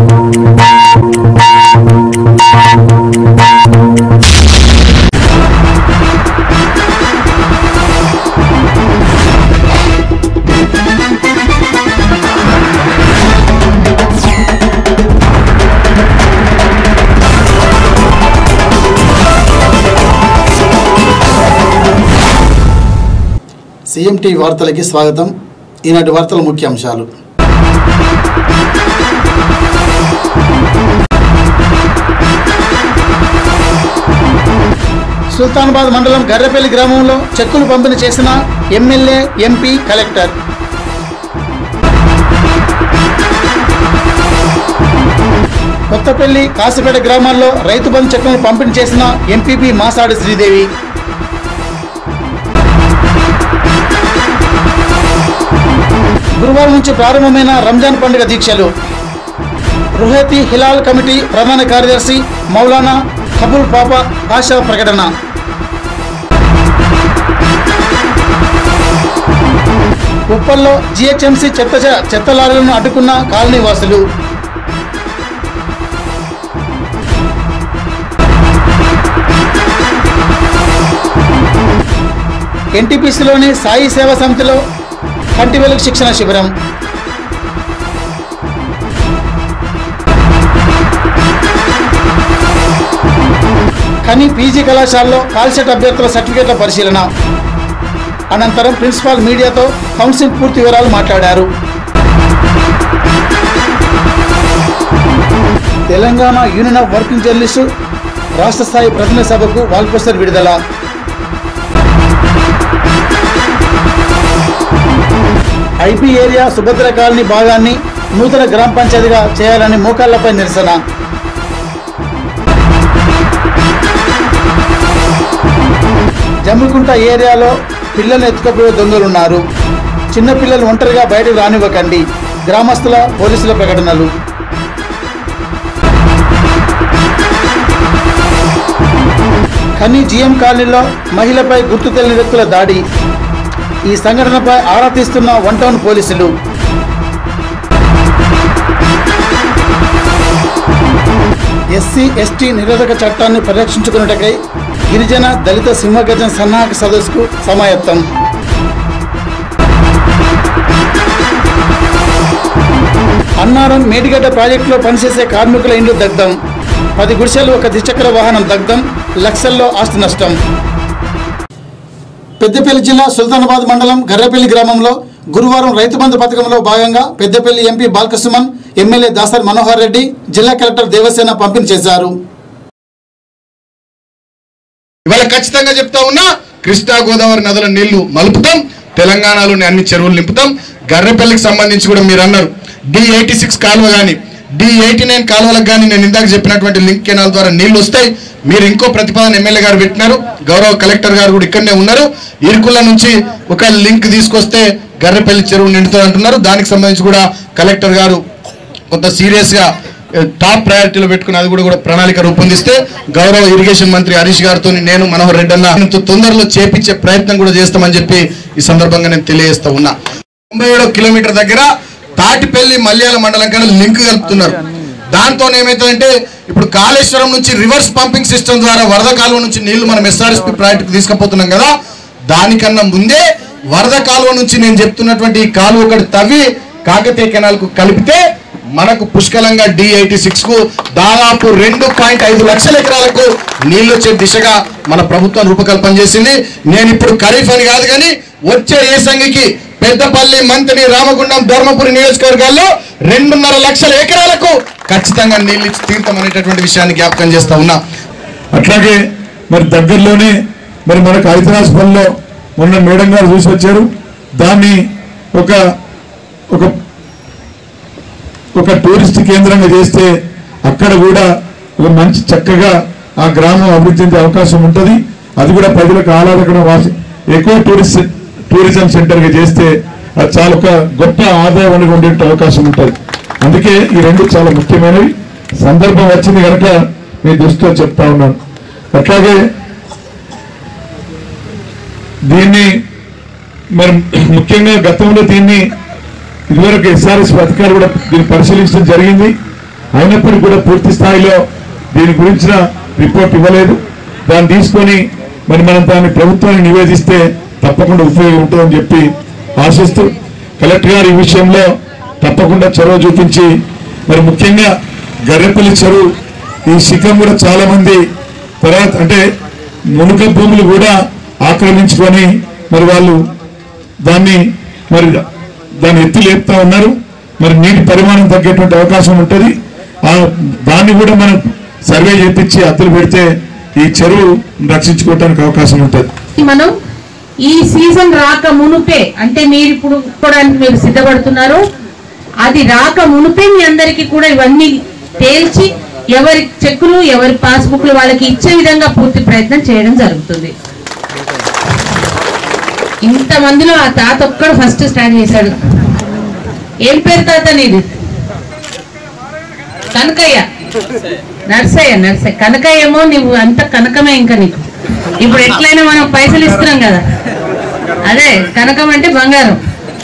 CMT వార్తలకి స్వాగతం ఈనాటి వార్తల ముఖ్యాంశాలు సుల్తానాబాద్ మండలం గర్రెపల్లి గ్రామంలో చెక్కులు పంపిణీ చేసిన MLA MP collector Kothapalli Kasipet గ్రామాల్లో రైతు బంధు చెక్కులను పంపిణీ చేసిన ఎంపీపీ మాసాడు శ్రీదేవి గురువారం నుంచి ప్రారంభమైన రంజాన్ పండుగ దీక్షలు రుహేతి హిలాల్ కమిటీ ప్రధాన కార్యదర్శి మౌలానా కబుల్ పాపా ఆశా ప్రకటన ఉప్పల్లో జిహెచ్ఎంసీ చెత్త చెత్త లారీలను అడ్డుకున్న కాలనీ వాసులు ఎన్టీపీసీలోని సాయి సేవా సమితిలో కంటి వెలుగు శిక్షణ శిబిరం కని పీజీ కళాశాలలో కాల్సెట్ అభ్యర్థుల సర్టిఫికేట్ల పరిశీలన అనంతరం ప్రిన్సిపాల్ మీడియాతో కౌన్సిల్ పూర్తి వివరాలు మాట్లాడారు Telangana union of working journalist రాష్ట్ర స్థాయి ప్రతినిధి సభకు వాల్పోస్టర్ విడుదల ఐపీ ఏరియా సుభద్ర కాలనీ భాగాన్ని నూతన గ్రామ పంచాయతీగా చేయాలని మోకాళ్లపై నిరసన జమ్మికుంట ఏరియాలో పిల్లల్ని ఎత్తుకపోయే దొంగలున్నారు చిన్న పిల్లలు ఒంటరిగా బయటకు రానివ్వకండి గ్రామస్తుల పోలీసుల ప్రకటనలు ఖని జిఎం కాలనీలో మహిళపై గుర్తు తెలియని వ్యక్తుల దాడి ఈ సంఘటనపై ఆరా తీస్తున్న వన్ టౌన్ పోలీసులు ఎస్సీ ఎస్టీ నిరోధక చట్టాన్ని పరిరక్షించుకున్నటకై గిరిజన దళిత సింహగర్జన సన్నాహక సదస్సుకు సమాయత్తం అన్నారం మేడిగడ్డ ప్రాజెక్టులో పనిచేసే కార్మికుల ఇండ్లు దగ్ధం పది గుడిసెలు ఒక ద్విచక్ర వాహనం దగ్ధం లక్షల్లో ఆస్తి నష్టం పెద్దపల్లి జిల్లా సుల్తానాబాద్ మండలం గర్రపల్లి గ్రామంలో గురువారం రైతు బంధు పథకంలో భాగంగా పెద్దపల్లి ఎంపీ బాలకృష్ణమన్ ఎమ్మెల్యే దాసరి మనోహర్ రెడ్డి జిల్లా కలెక్టర్ దేవసేన పంపిణీ చేశారు ఇవాళ ఖచ్చితంగా చెప్తా ఉన్నా కృష్ణా గోదావరి నదుల నీళ్లు మలుపుతాం తెలంగాణలోని అన్ని చెరువులు నింపుతాం గర్రెపల్లికి సంబంధించి కూడా మీరు అన్నారు డి ఎయిటీ సిక్స్ కాలువ కానీ డి ఎయిటీ నైన్ కాలువలకు కానీ నేను ఇందాక చెప్పినటువంటి లింక్ కెనాల్ ద్వారా నీళ్లు వస్తాయి మీరు ఇంకో ప్రతిపాదన ఎమ్మెల్యే గారు పెట్టినారు గౌరవ కలెక్టర్ గారు కూడా ఇక్కడనే ఉన్నారు ఇరుకుల నుంచి ఒక లింక్ తీసుకొస్తే గర్రెపల్లి చెరువు నిండుతుంది అంటున్నారు దానికి సంబంధించి కూడా కలెక్టర్ గారు కొంత సీరియస్ గా ఏ, టాప్ ప్రయారిటీలో పెట్టుకుని అది కూడా కూడా ప్రణాళిక రూపొందిస్తే గౌరవ ఇరిగేషన్ మంత్రి హరీష్ గారితో నేను మనోహర్ రెడ్డి అన్న ఇంత తొందరలో చేపించే ప్రయత్నం కూడా చేస్తామని చెప్పి ఈ సందర్భంగా నేను తెలియజేస్తా ఉన్నా తొంభై ఏడో కిలోమీటర్ దగ్గర తాటిపల్లి మల్యాల మండలం కన్నా లింక్ కలుపుతున్నారు దాంతో ఏమైతుందంటే ఇప్పుడు కాళేశ్వరం నుంచి రివర్స్ పంపింగ్ సిస్టమ్ ద్వారా వరద కాలువ నుంచి నీళ్లు మనం ఎస్ఆర్ఎస్పి ప్రాజెక్టుకు తీసుకుపోతున్నాం కదా దానికన్నా ముందే వరద కాలువ నుంచి నేను చెప్తున్నటువంటి ఈ కాలువ ఒకటి తవ్వి కాకతీయ కెనాల్ కు కలిపితే మనకు పుష్కలంగా డి ఎయిటీ సిక్స్ కు దాదాపు రెండు పాయింట్ ఐదు లక్షల ఎకరాలకు నీళ్లు వచ్చే దిశగా మన ప్రభుత్వం రూపకల్పన చేసింది నేను ఇప్పుడు ఖరీఫ్ అని కాదు కానీ వచ్చే ఏసంగికి పెద్దపల్లి మంత్రి రామగుండం ధర్మపురి నియోజకవర్గాల్లో రెండున్నర లక్షల ఎకరాలకు ఖచ్చితంగా నీళ్ళు ఇచ్చి తీర్థం అనేటటువంటి విషయాన్ని జ్ఞాపకం చేస్తా ఉన్నా అట్లాగే మరి దగ్గరలోనే మరి మనకు హైదరాబాద్ పనిలో మొన్న మేడం గారు చూసి వచ్చారు దాన్ని ఒక ఒక ఒక టూరిస్ట్ కేంద్రంగా చేస్తే అక్కడ కూడా ఒక మంచి చక్కగా ఆ గ్రామం అభివృద్ధి చెందే అవకాశం ఉంటుంది అది కూడా ప్రజలకు ఆహ్లాదకరం వాసి ఎక్కువ టూరిస్ట్ టూరిజం సెంటర్గా చేస్తే అది చాలా ఒక గొప్ప ఆదాయం అనేది ఉండే అవకాశం ఉంటుంది అందుకే ఈ రెండు చాలా ముఖ్యమైనవి సందర్భం వచ్చింది కనుక మీ దృష్టిలో చెప్తా ఉన్నాను అట్లాగే దీన్ని మరి ముఖ్యంగా గతంలో దీన్ని ఇదివరకు ఎస్ఆర్ఎస్ అధికారులు కూడా దీన్ని పరిశీలించడం జరిగింది అయినప్పటికీ కూడా పూర్తి స్థాయిలో దీని గురించిన రిపోర్ట్ ఇవ్వలేదు దాన్ని తీసుకొని మరి మనం దాన్ని ప్రభుత్వానికి నివేదిస్తే తప్పకుండా ఉపయోగం ఉంటుందని చెప్పి ఆశిస్తూ కలెక్టర్ గారు ఈ విషయంలో తప్పకుండా చొరవ చూపించి మరి ముఖ్యంగా గర్రెపల్లి చెరువు ఈ శిఖం కూడా చాలా మంది తర్వాత అంటే మునుక భూములు కూడా ఆక్రమించుకొని మరి వాళ్ళు దాన్ని మరి దాన్ని ఎత్తి లేపుతా ఉన్నారు మరి నీటి పరిమాణం తగ్గేటువంటి అవకాశం ఉంటుంది ఆ దాన్ని కూడా మనం సర్వే చేపించి అద్దెలు పెడితే ఈ చెరువు రక్షించుకోవడానికి అవకాశం ఉంటుంది మనం ఈ సీజన్ రాక మునుపే అంటే మీరు ఇప్పుడు కూడా మీరు సిద్ధపడుతున్నారు అది రాక మునుపే మీ అందరికీ కూడా ఇవన్నీ తేల్చి ఎవరి చెక్కులు ఎవరి పాస్బుక్లు వాళ్ళకి ఇచ్చే విధంగా పూర్తి ప్రయత్నం చేయడం జరుగుతుంది ఇంత మందిలో ఆ తాత ఒక్కడు ఫస్ట్ స్టార్ట్ చేశాడు ఏం పేరు తాత నీది కనకయ్య నర్సయ్య నర్సయ్య కనకయ్య ఏమో నువ్వు అంత కనకమే ఇంకా నీకు ఇప్పుడు ఎట్లయినా మనం పైసలు ఇస్తున్నాం కదా అదే కనకం అంటే బంగారం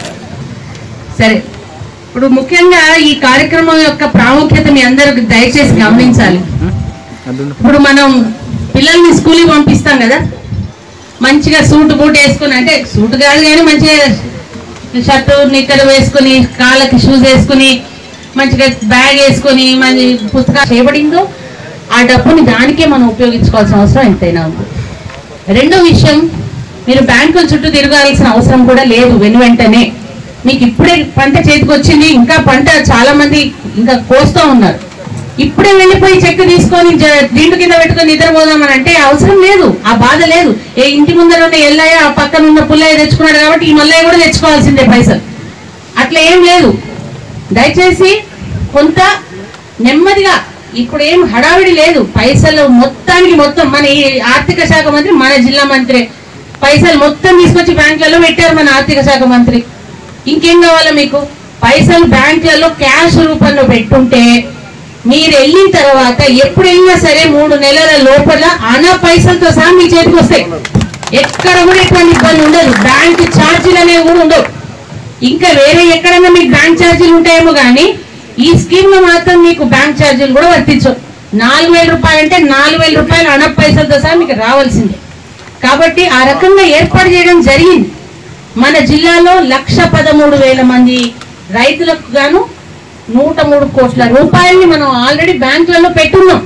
సరే ఇప్పుడు ముఖ్యంగా ఈ కార్యక్రమం యొక్క ప్రాముఖ్యత మీ అందరికి దయచేసి గమనించాలి ఇప్పుడు మనం పిల్లల్ని స్కూల్కి పంపిస్తాం కదా మంచిగా సూట్ బూట్ వేసుకుని అంటే సూట్ కాదు కానీ మంచిగా షర్టు నిక్కర్ వేసుకుని కాళ్ళకి షూస్ వేసుకుని మంచిగా బ్యాగ్ వేసుకుని మంచి పుస్తకాలు చేయబడిందో ఆ డబ్బుని దానికే మనం ఉపయోగించుకోవాల్సిన అవసరం ఎంతైనా ఉంది రెండో విషయం మీరు బ్యాంకుల చుట్టూ తిరగాల్సిన అవసరం కూడా లేదు వెను వెంటనే మీకు ఇప్పుడే పంట చేతికి వచ్చింది ఇంకా పంట చాలా మంది ఇంకా కోస్తూ ఉన్నారు ఇప్పుడే వెళ్ళిపోయి చెక్ తీసుకొని జ- దిండు కింద పెట్టుకొని నిద్రపోదామని అంటే అవసరం లేదు ఆ బాధ లేదు ఏ ఇంటి ముందర ఉన్న ఎల్లయ్య ఆ పక్కన ఉన్న పుల్లయ్య తెచ్చుకున్నాడు కాబట్టి ఈ మల్లయ్య కూడా తెచ్చుకోవాల్సిందే పైసలు అట్లా ఏం లేదు దయచేసి కొంత నెమ్మదిగా ఇప్పుడు ఏం హడావిడి లేదు పైసలు మొత్తానికి మొత్తం మన ఈ ఆర్థిక శాఖ మంత్రి మన జిల్లా మంత్రి పైసలు మొత్తం తీసుకొచ్చి బ్యాంకులలో పెట్టారు మన ఆర్థిక శాఖ మంత్రి ఇంకేం కావాలా మీకు పైసలు బ్యాంకులలో క్యాష్ రూపంలో పెట్టుంటే మీరు వెళ్ళిన తర్వాత ఎప్పుడు వెళ్ళినా సరే మూడు నెలల లోపల అన పైసలతో సహా మీ చేతికి వస్తాయి ఎక్కడ కూడా ఎటువంటి ఇబ్బంది ఉండదు బ్యాంక్ ఛార్జీలు అనేవి కూడా ఉండవు ఇంకా వేరే ఎక్కడైనా మీకు బ్యాంక్ ఛార్జీలు ఉంటాయేమో కానీ ఈ స్కీమ్ లో మాత్రం మీకు బ్యాంక్ ఛార్జీలు కూడా వర్తించవు నాలుగు వేల రూపాయలు అంటే నాలుగు వేల రూపాయలు అన పైసలతో సహా మీకు రావాల్సిందే కాబట్టి ఆ రకంగా ఏర్పాటు చేయడం జరిగింది మన జిల్లాలో లక్ష పదమూడు వేల మంది రైతులకు గాను నూట మూడు కోట్ల రూపాయల్ని మనం ఆల్రెడీ బ్యాంకులలో పెట్టున్నాం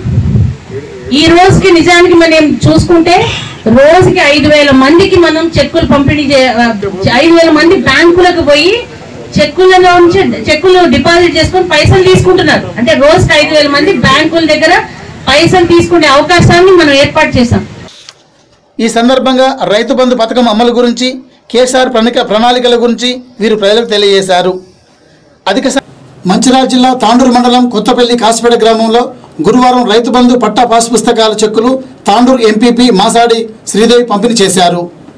ఈ రోజుకి నిజానికి మనం చూసుకుంటే రోజుకి ఐదు వేల మందికి మనం చెక్కులు పంపిణీ చే ఐదు వేల మంది బ్యాంకులకు పోయి చెక్కులలో నుంచి చెక్కులు డిపాజిట్ చేసుకొని పైసలు తీసుకుంటున్నారు అంటే రోజుకి ఐదు వేల మంది బ్యాంకుల దగ్గర పైసలు తీసుకునే అవకాశాన్ని మనం ఏర్పాటు చేశాం ఈ సందర్భంగా రైతు బంధు పథకం అమలు గురించి కేసీఆర్ ప్రణిక ప్రణాళికల గురించి వీరు ప్రజలకు తెలియజేశారు అధిక స- మంచిర్యాల జిల్లా తాండూరు మండలం కొత్తపల్లి కాసిపేట గ్రామంలో గురువారం రైతు బంధు పట్టా పాస్ పుస్తకాల చెక్కులు తాండూరు ఎంపీపీ మాసాడి శ్రీదేవి పంపిణీ చేశారు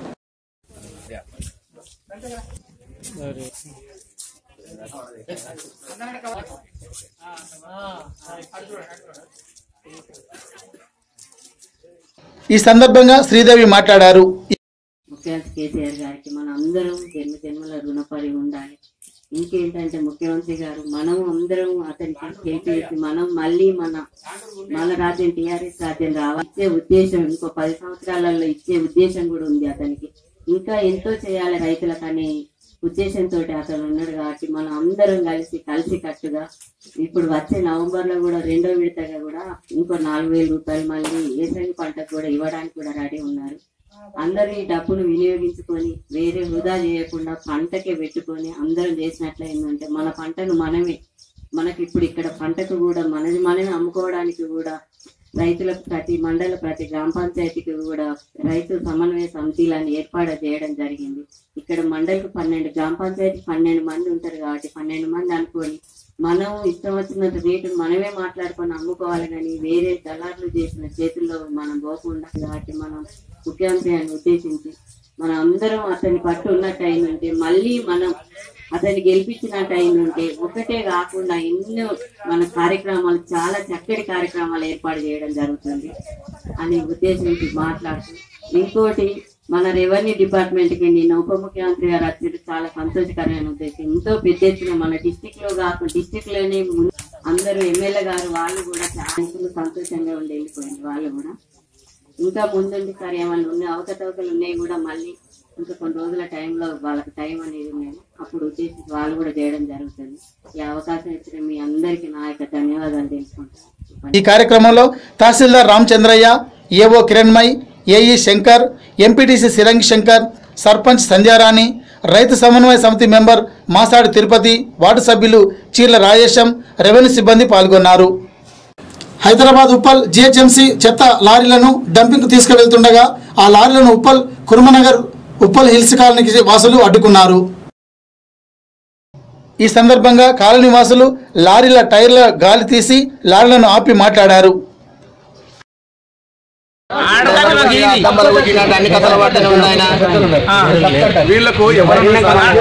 ఈ సందర్భంగా శ్రీదేవి మాట్లాడారు ముఖ్యమంత్రి కేసీఆర్ గారికి మన అందరం జన్మ జన్మల రుణపడి ఉండాలి ఇంకేంటంటే ముఖ్యమంత్రి గారు మనం అందరం అతనికి హెల్ప్ చేసి మనం మళ్ళీ మన మన రాజ్యం టీఆర్ఎస్ రాజ్యం రావాలి ఇచ్చే ఉద్దేశం ఇంకో పది సంవత్సరాలలో ఇచ్చే ఉద్దేశం కూడా ఉంది అతనికి ఇంకా ఎంతో చేయాలి రైతులకు అనే ఉద్దేశంతో అతను ఉన్నాడు కాబట్టి మనం అందరం కలిసి కలిసి కట్టుగా ఇప్పుడు వచ్చే నవంబర్ లో కూడా రెండో విడతగా కూడా ఇంకో నాలుగు వేల రూపాయలు మళ్ళీ ఏసంగి పంటకు కూడా ఇవ్వడానికి కూడా రెడీ ఉన్నారు అందరూ ఈ డబ్బును వినియోగించుకొని వేరే వృధా చేయకుండా పంటకే పెట్టుకొని అందరం చేసినట్లే ఏంటంటే మన పంటను మనమే మనకి ఇప్పుడు ఇక్కడ పంటకు కూడా మనది మనమే అమ్ముకోవడానికి కూడా రైతులకు ప్రతి మండల ప్రతి గ్రామ పంచాయతీకి కూడా రైతు సమన్వయ సమితిలను ఏర్పాటు చేయడం జరిగింది ఇక్కడ మండలికి పన్నెండు గ్రామ పంచాయతీ పన్నెండు మంది ఉంటారు కాబట్టి పన్నెండు మంది అనుకొని మనం ఇష్టం వచ్చినంత రేటును మనమే మాట్లాడుకొని అమ్ముకోవాలి కానీ వేరే దళారులు చేసిన చేతుల్లో మనం పోకుండా కాబట్టి మనం ముఖ్యమంత్రి అని ఉద్దేశించి మనం అందరం అతని పట్టు ఉన్నట్టు అయిందంటే మళ్ళీ మనం అతన్ని గెలిపించినట్టు అయిందంటే ఒకటే కాకుండా ఎన్నో మన కార్యక్రమాలు చాలా చక్కటి కార్యక్రమాలు ఏర్పాటు చేయడం జరుగుతుంది అని ఉద్దేశించి మాట్లాడుతూ ఇంకోటి మన రెవెన్యూ డిపార్ట్మెంట్ కి నిన్న ఉప ముఖ్యమంత్రి గారు వచ్చి చాలా సంతోషకరమైన ఉద్దేశం ఎంతో పెద్ద ఎత్తున మన డిస్టిక్ లో కాకుండా డిస్టిక్ లోనే ముందు అందరూ ఎమ్మెల్యే గారు వాళ్ళు కూడా చాలా సంతోషంగా ఉండి వెళ్ళిపోయింది వాళ్ళు కూడా ఇంకా ముందుండి సార్ ఏమైనా ఉన్నాయి అవకతవకలు ఉన్నాయి కూడా మళ్ళీ ఇంకా కొన్ని రోజుల టైంలో వాళ్ళకి టైం అనేది ఉన్నది అప్పుడు వచ్చేసి వాళ్ళు కూడా చేయడం జరుగుతుంది ఈ అవకాశం ఇచ్చిన మీ అందరికీ నా యొక్క ధన్యవాదాలు తెలుసుకుంటాను ఈ కార్యక్రమంలో tahsildar Ramachandraiah AO Kiranmay AE Shankar MPTC Sirangi Shankar sarpanch Sandhyarani రైతు సమన్వయ సమితి మెంబర్ మాసాడి తిరుపతి వార్డు సభ్యులు చీర్ల రాజేశం రెవెన్యూ సిబ్బంది పాల్గొన్నారు హైదరాబాద్ ఉప్పల్ జిహెచ్ఎంసీ చెత్త లారీలను డంపింగ్ తీసుకువెళ్తుండగా ఆ లారీలను ఉప్పల్ కుర్మనగర్ ఉప్పల్ హిల్స్ కాలనీకి వాసులు అడ్డుకున్నారు ఈ సందర్భంగా కాలనీ వాసులు లారీల టైర్ల గాలి తీసి లారీలను ఆపి మాట్లాడారు వీళ్ళకు ఎవరు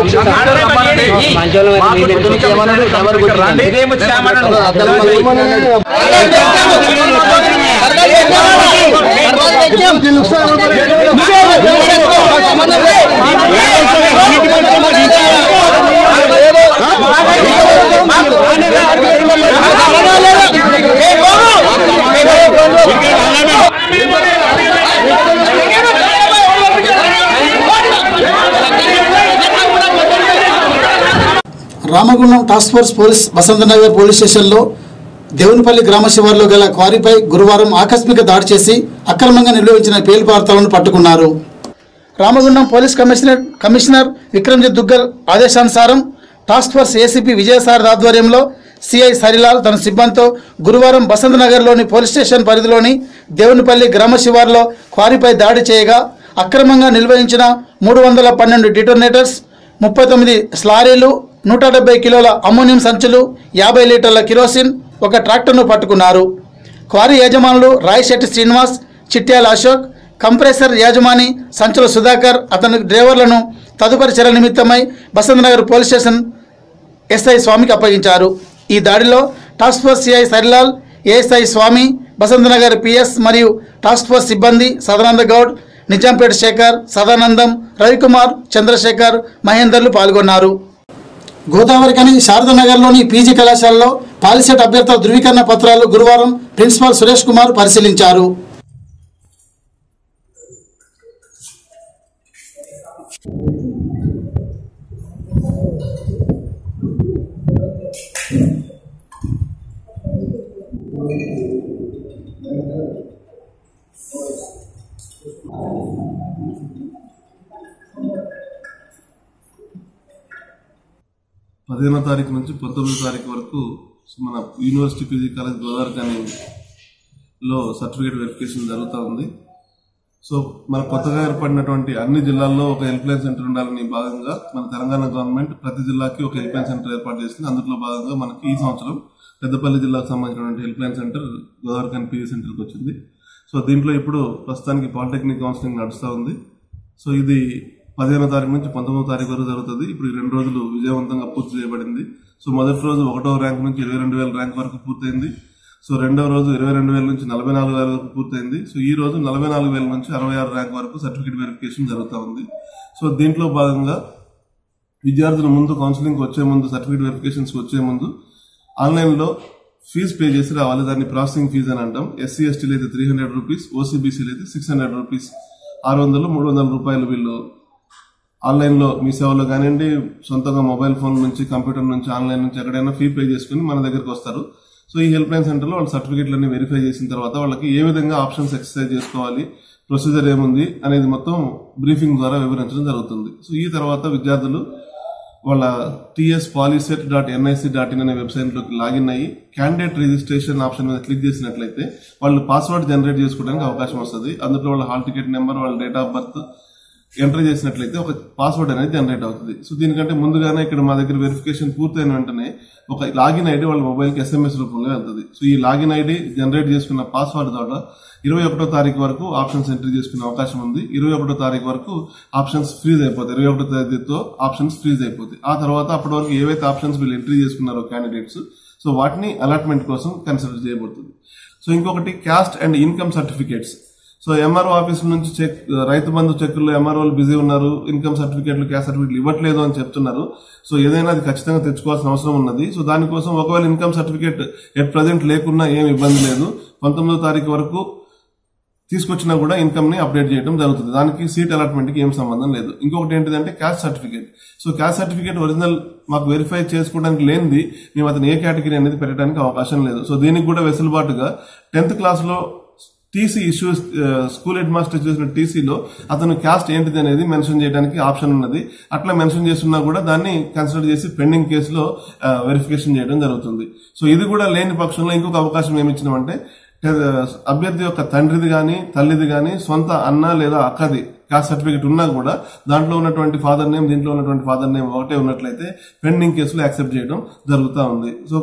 Ramagundam task force police Basanthnagar police స్టేషన్లో దేవునిపల్లి గ్రామ శివార్లో గల క్వారీపై గురువారం ఆకస్మిక దాడి చేసి అక్రమంగా నిల్వహించిన పేలుపార్తలను పట్టుకున్నారు Ramagundam police commissioner commissioner Vikramjit Duggal ఆదేశానుసారం టాస్క్ ఫోర్స్ ఏసీపీ విజయసారథ్ ఆధ్వర్యంలో సిఐ సరిలాల్ తన సిబ్బందితో గురువారం బసంత్ నగర్లోని పోలీస్ స్టేషన్ పరిధిలోని దేవునిపల్లి గ్రామ శివార్లో క్వారీపై దాడి చేయగా అక్రమంగా నిర్వహించిన మూడు వందల పన్నెండు డిటోనేటర్స్ ముప్పై తొమ్మిది స్లారీలు నూట డెబ్బై కిలోల అమ్మోనియం సంచులు యాభై లీటర్ల కిరోసిన్ ఒక ట్రాక్టర్ను పట్టుకున్నారు క్వారీ యజమానులు రాయశెట్టి శ్రీనివాస్ చిట్యాల అశోక్ కంప్రెసర్ యాజమాని సంచుల సుధాకర్ అతని డ్రైవర్లను తదుపరి చర్య నిమిత్తమై బసంతనగర్ పోలీస్ స్టేషన్ ఎస్ఐ స్వామికి అప్పగించారు ఈ దాడిలో task force CI Sarilal ASI Swami Basanthnagar PS మరియు టాస్క్ ఫోర్స్ సిబ్బంది సదానంద గౌడ్ నిజాంపేట శేఖర్ సదానందం రవికుమార్ చంద్రశేఖర్ మహేందర్లు పాల్గొన్నారు గోదావరికని శారదానగర్లోని పీజీ కళాశాలలో పాలిసెట్ అభ్యర్థుల ధృవీకరణ పత్రాలు గురువారం ప్రిన్సిపాల్ సురేష్ కుమార్ పరిశీలించారు పదిహేనో తారీఖు నుంచి పంతొమ్మిదో తారీఖు వరకు మన యూనివర్సిటీ పీజీ కాలేజ్ గోదావరి లో సర్టిఫికేట్ వెరిఫికేషన్ జరుగుతూ ఉంది సో మన కొత్తగా ఏర్పడినటువంటి అన్ని జిల్లాల్లో ఒక హెల్ప్ లైన్ సెంటర్ ఉండాలని భాగంగా మన తెలంగాణ గవర్నమెంట్ ప్రతి జిల్లాకి ఒక హెల్ప్ లైన్ సెంటర్ ఏర్పాటు చేసింది అందులో భాగంగా మనకి ఈ సంవత్సరం పెద్దపల్లి జిల్లాకు సంబంధించినటువంటి help line centre Godavari PG సెంటర్కి వచ్చింది సో దీంట్లో ఇప్పుడు ప్రస్తుతానికి పాలిటెక్నిక్ కౌన్సిలింగ్ నడుస్తూ ఉంది సో ఇది పదిహేనో తారీఖు నుంచి పంతొమ్మిదో తారీఖు వరకు జరుగుతుంది ఇప్పుడు ఈ రెండు రోజులు విజయవంతంగా పూర్తి చేయబడింది సో మొదటి రోజు ఒకటో ర్యాంక్ నుంచి ఇరవై రెండు వేల ర్యాంక్ వరకు పూర్తయింది సో రెండవ రోజు ఇరవై రెండు వేల నుంచి నలభై నాలుగు వేల వరకు పూర్తయింది సో ఈ రోజు నలభై నాలుగు వేల నుంచి అరవై ఆరు ర్యాంక్ వరకు సర్టిఫికేట్ వెరిఫికేషన్ జరుగుతూ ఉంది సో దీంట్లో భాగంగా విద్యార్థులు ముందు కౌన్సిలింగ్ వచ్చే ముందు సర్టిఫికేట్ వెరిఫికేషన్స్ వచ్చే ముందు ఆన్లైన్లో ఫీజు పే చేసి రావాలి దాన్ని ప్రాసెసింగ్ ఫీజు అని అంటాం ఎస్సీ ఎస్టీలు అయితే త్రీ హండ్రెడ్ రూపీస్ ఓసీబీసీలు అయితే సిక్స్ హండ్రెడ్ రూపీస్ ఆరు వందలు మూడు వందల రూపాయలు వీళ్ళు ఆన్లైన్లో మీ సేవలో కానివ్వండి సొంతంగా మొబైల్ ఫోన్ నుంచి కంప్యూటర్ నుంచి ఆన్లైన్ నుంచి ఎక్కడైనా ఫీ పే చేసుకుని మన దగ్గరకు వస్తారు సో ఈ హెల్ప్ లైన్ సెంటర్లో వాళ్ళ సర్టిఫికేట్లన్నీ వెరిఫై చేసిన తర్వాత వాళ్ళకి ఏ విధంగా ఆప్షన్స్ ఎక్సర్సైజ్ చేసుకోవాలి ప్రొసీజర్ ఏముంది అనేది మొత్తం బ్రీఫింగ్ ద్వారా వివరించడం జరుగుతుంది సో ఈ తర్వాత విద్యార్థులు వాళ్ళ TS Polycet dot NIC dot in అనే వెబ్సైట్లోకి లాగిన్ అయ్యి క్యాండిడేట్ రిజిస్ట్రేషన్ ఆప్షన్ మీద క్లిక్ చేసినట్లయితే వాళ్ళు పాస్వర్డ్ జనరేట్ చేసుకోవడానికి అవకాశం వస్తుంది అందులో వాళ్ళ హాల్ టికెట్ నెంబర్ వాళ్ళ డేట్ ఆఫ్ బర్త్ ఎంటర్ చేసినట్లయితే ఒక పాస్వర్డ్ అనేది జనరేట్ అవుతుంది సో దీనికంటే ముందుగానే ఇక్కడ మా దగ్గర వెరిఫికేషన్ పూర్తయిన వెంటనే ఒక లాగిన్ ఐడి వాళ్ళ మొబైల్కి ఎస్ఎంఎస్ రూపంలో వెళ్తుంది సో ఈ లాగిన్ ఐడి జనరేట్ చేసుకున్న పాస్వర్డ్ ద్వారా ఇరవై ఒకటో తారీఖు వరకు ఆప్షన్స్ ఎంట్రీ చేసుకునే అవకాశం ఉంది ఇరవై ఒకటో తారీఖు వరకు ఆప్షన్స్ ఫ్రీజ్ అయిపోతాయి ఇరవై ఒకటో తేదీతో ఆప్షన్స్ ఫ్రీజ్ అయిపోతాయి ఆ తర్వాత అప్పటి వరకు ఏవైతే ఆప్షన్స్ వీళ్ళు ఎంట్రీ చేసుకున్నారో క్యాండిడేట్స్ సో వాటిని అలాట్మెంట్ కోసం కన్సిడర్ చేయబడుతుంది సో ఇంకొకటి caste and income certificates so MRO office నుంచి చెక్ రైతు బంధు చెక్కుల్లో ఎంఆర్ఓలు బిజీ ఉన్నారు ఇన్కమ్ సర్టిఫికేట్లు క్యాస్ట్ సర్టిఫికేట్లు ఇవ్వట్లేదు అని చెప్తున్నారు సో ఏదైనా అది ఖచ్చితంగా తెచ్చుకోవాల్సిన అవసరం ఉన్నది సో దానికోసం ఒకవేళ ఇన్కమ్ సర్టిఫికేట్ ఎట్ ప్రజెంట్ లేకున్నా ఏం ఇబ్బంది లేదు పంతొమ్మిదో తారీఖు వరకు తీసుకొచ్చినా కూడా ఇన్కమ్ ని అప్డేట్ చేయడం జరుగుతుంది దానికి సీట్ అలాట్మెంట్ కి ఏం సంబంధం లేదు ఇంకొకటి ఏంటిదంటే caste certificate so caste certificate original మాకు వెరిఫై చేసుకోవడానికి లేనిది మేము అతను ఏ కేటగిరీ అనేది పెట్టడానికి అవకాశం లేదు సో దీనికి కూడా వెసులుబాటుగా టెన్త్ క్లాస్ లో TC issue school head master చేసిన టీసీలో అతను క్యాస్ట్ ఏంటిది అనేది మెన్షన్ చేయడానికి ఆప్షన్ ఉన్నది అట్లా మెన్షన్ చేస్తున్నా కూడా దాన్ని కన్సిడర్ చేసి పెండింగ్ కేసులో వెరిఫికేషన్ చేయడం జరుగుతుంది సో ఇది కూడా లేని పక్షంలో ఇంకొక అవకాశం ఏమి ఇచ్చినామంటే టె- అభ్యర్థి యొక్క తండ్రిది గాని తల్లిది గాని సొంత అన్న లేదా అక్కది కాస్ట్ సర్టిఫికేట్ ఉన్నా కూడా దాంట్లో ఉన్నటువంటి ఫాదర్ నేమ్ దీంట్లో ఉన్నటువంటి ఫాదర్ నేమ్ ఒకటే ఉన్నట్లయితే పెండింగ్ కేసులో యాక్సెప్ట్ చేయడం జరుగుతూ ఉంది so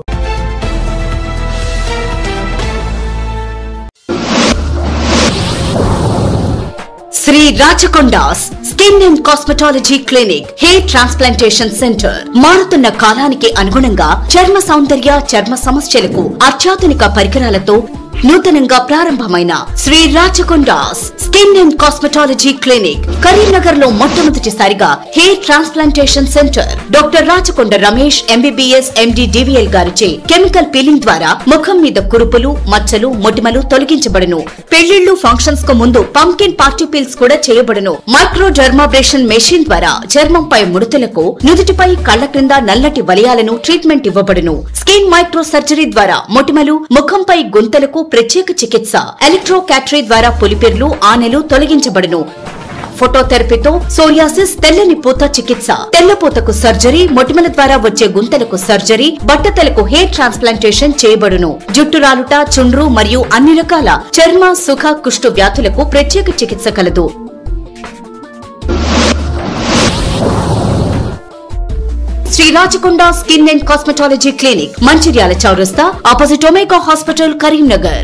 Sri Rachakonda's skin and cosmetology clinic hair transplantation centre మారుతున్న కాలానికి అనుగుణంగా చర్మ సౌందర్య చర్మ సమస్యలకు అత్యాధునిక పరికరాలతో నూతనంగా ప్రారంభమైన Sri Rachakonda's skin and cosmetology clinic Karimnagar లో మొట్టమొదటిసారిగా hair transplantation centre doctor Rachakonda Ramesh MBBS MD DVL గారిచే కెమికల్ పీలింగ్ ద్వారా ముఖం మీద కురుపులు మచ్చలు మొటిమలు తొలగించబడును పెళ్లిళ్లు ఫంక్షన్స్ కు ముందు పంకిన్ పార్టీ పీల్స్ కూడా చేయబడును మైక్రో డర్మాబ్రేషన్ మెషిన్ ద్వారా చర్మంపై ముడతలకు నుదుటిపై కళ్ల క్రింద నల్లటి వలయాలను ట్రీట్మెంట్ ఇవ్వబడును స్కిన్ మైక్రో సర్జరీ ద్వారా మొటిమలు ముఖంపై గుంతలకు ప్రత్యేక చికిత్స ఎలక్ట్రో క్యాటరీ ద్వారా పులిపిర్లు ఆనెలు తొలగించబడును ఫోటోథెరపీతో సోరియాసిస్ తెల్లని పూత చికిత్స తెల్లపూతకు సర్జరీ మొటిమల ద్వారా వచ్చే గుంతలకు సర్జరీ బట్టతలకు హెయిర్ ట్రాన్స్ప్లాంటేషన్ చేయబడును జుట్టు రాలుట చుండ్రు మరియు అన్ని రకాల చర్మ సుఖ కుష్టు వ్యాధులకు ప్రత్యేక చికిత్స కలదు Sri Rachakonda skin and cosmetology clinic Mancherial Chowrasta opposite omega hospital Karimnagar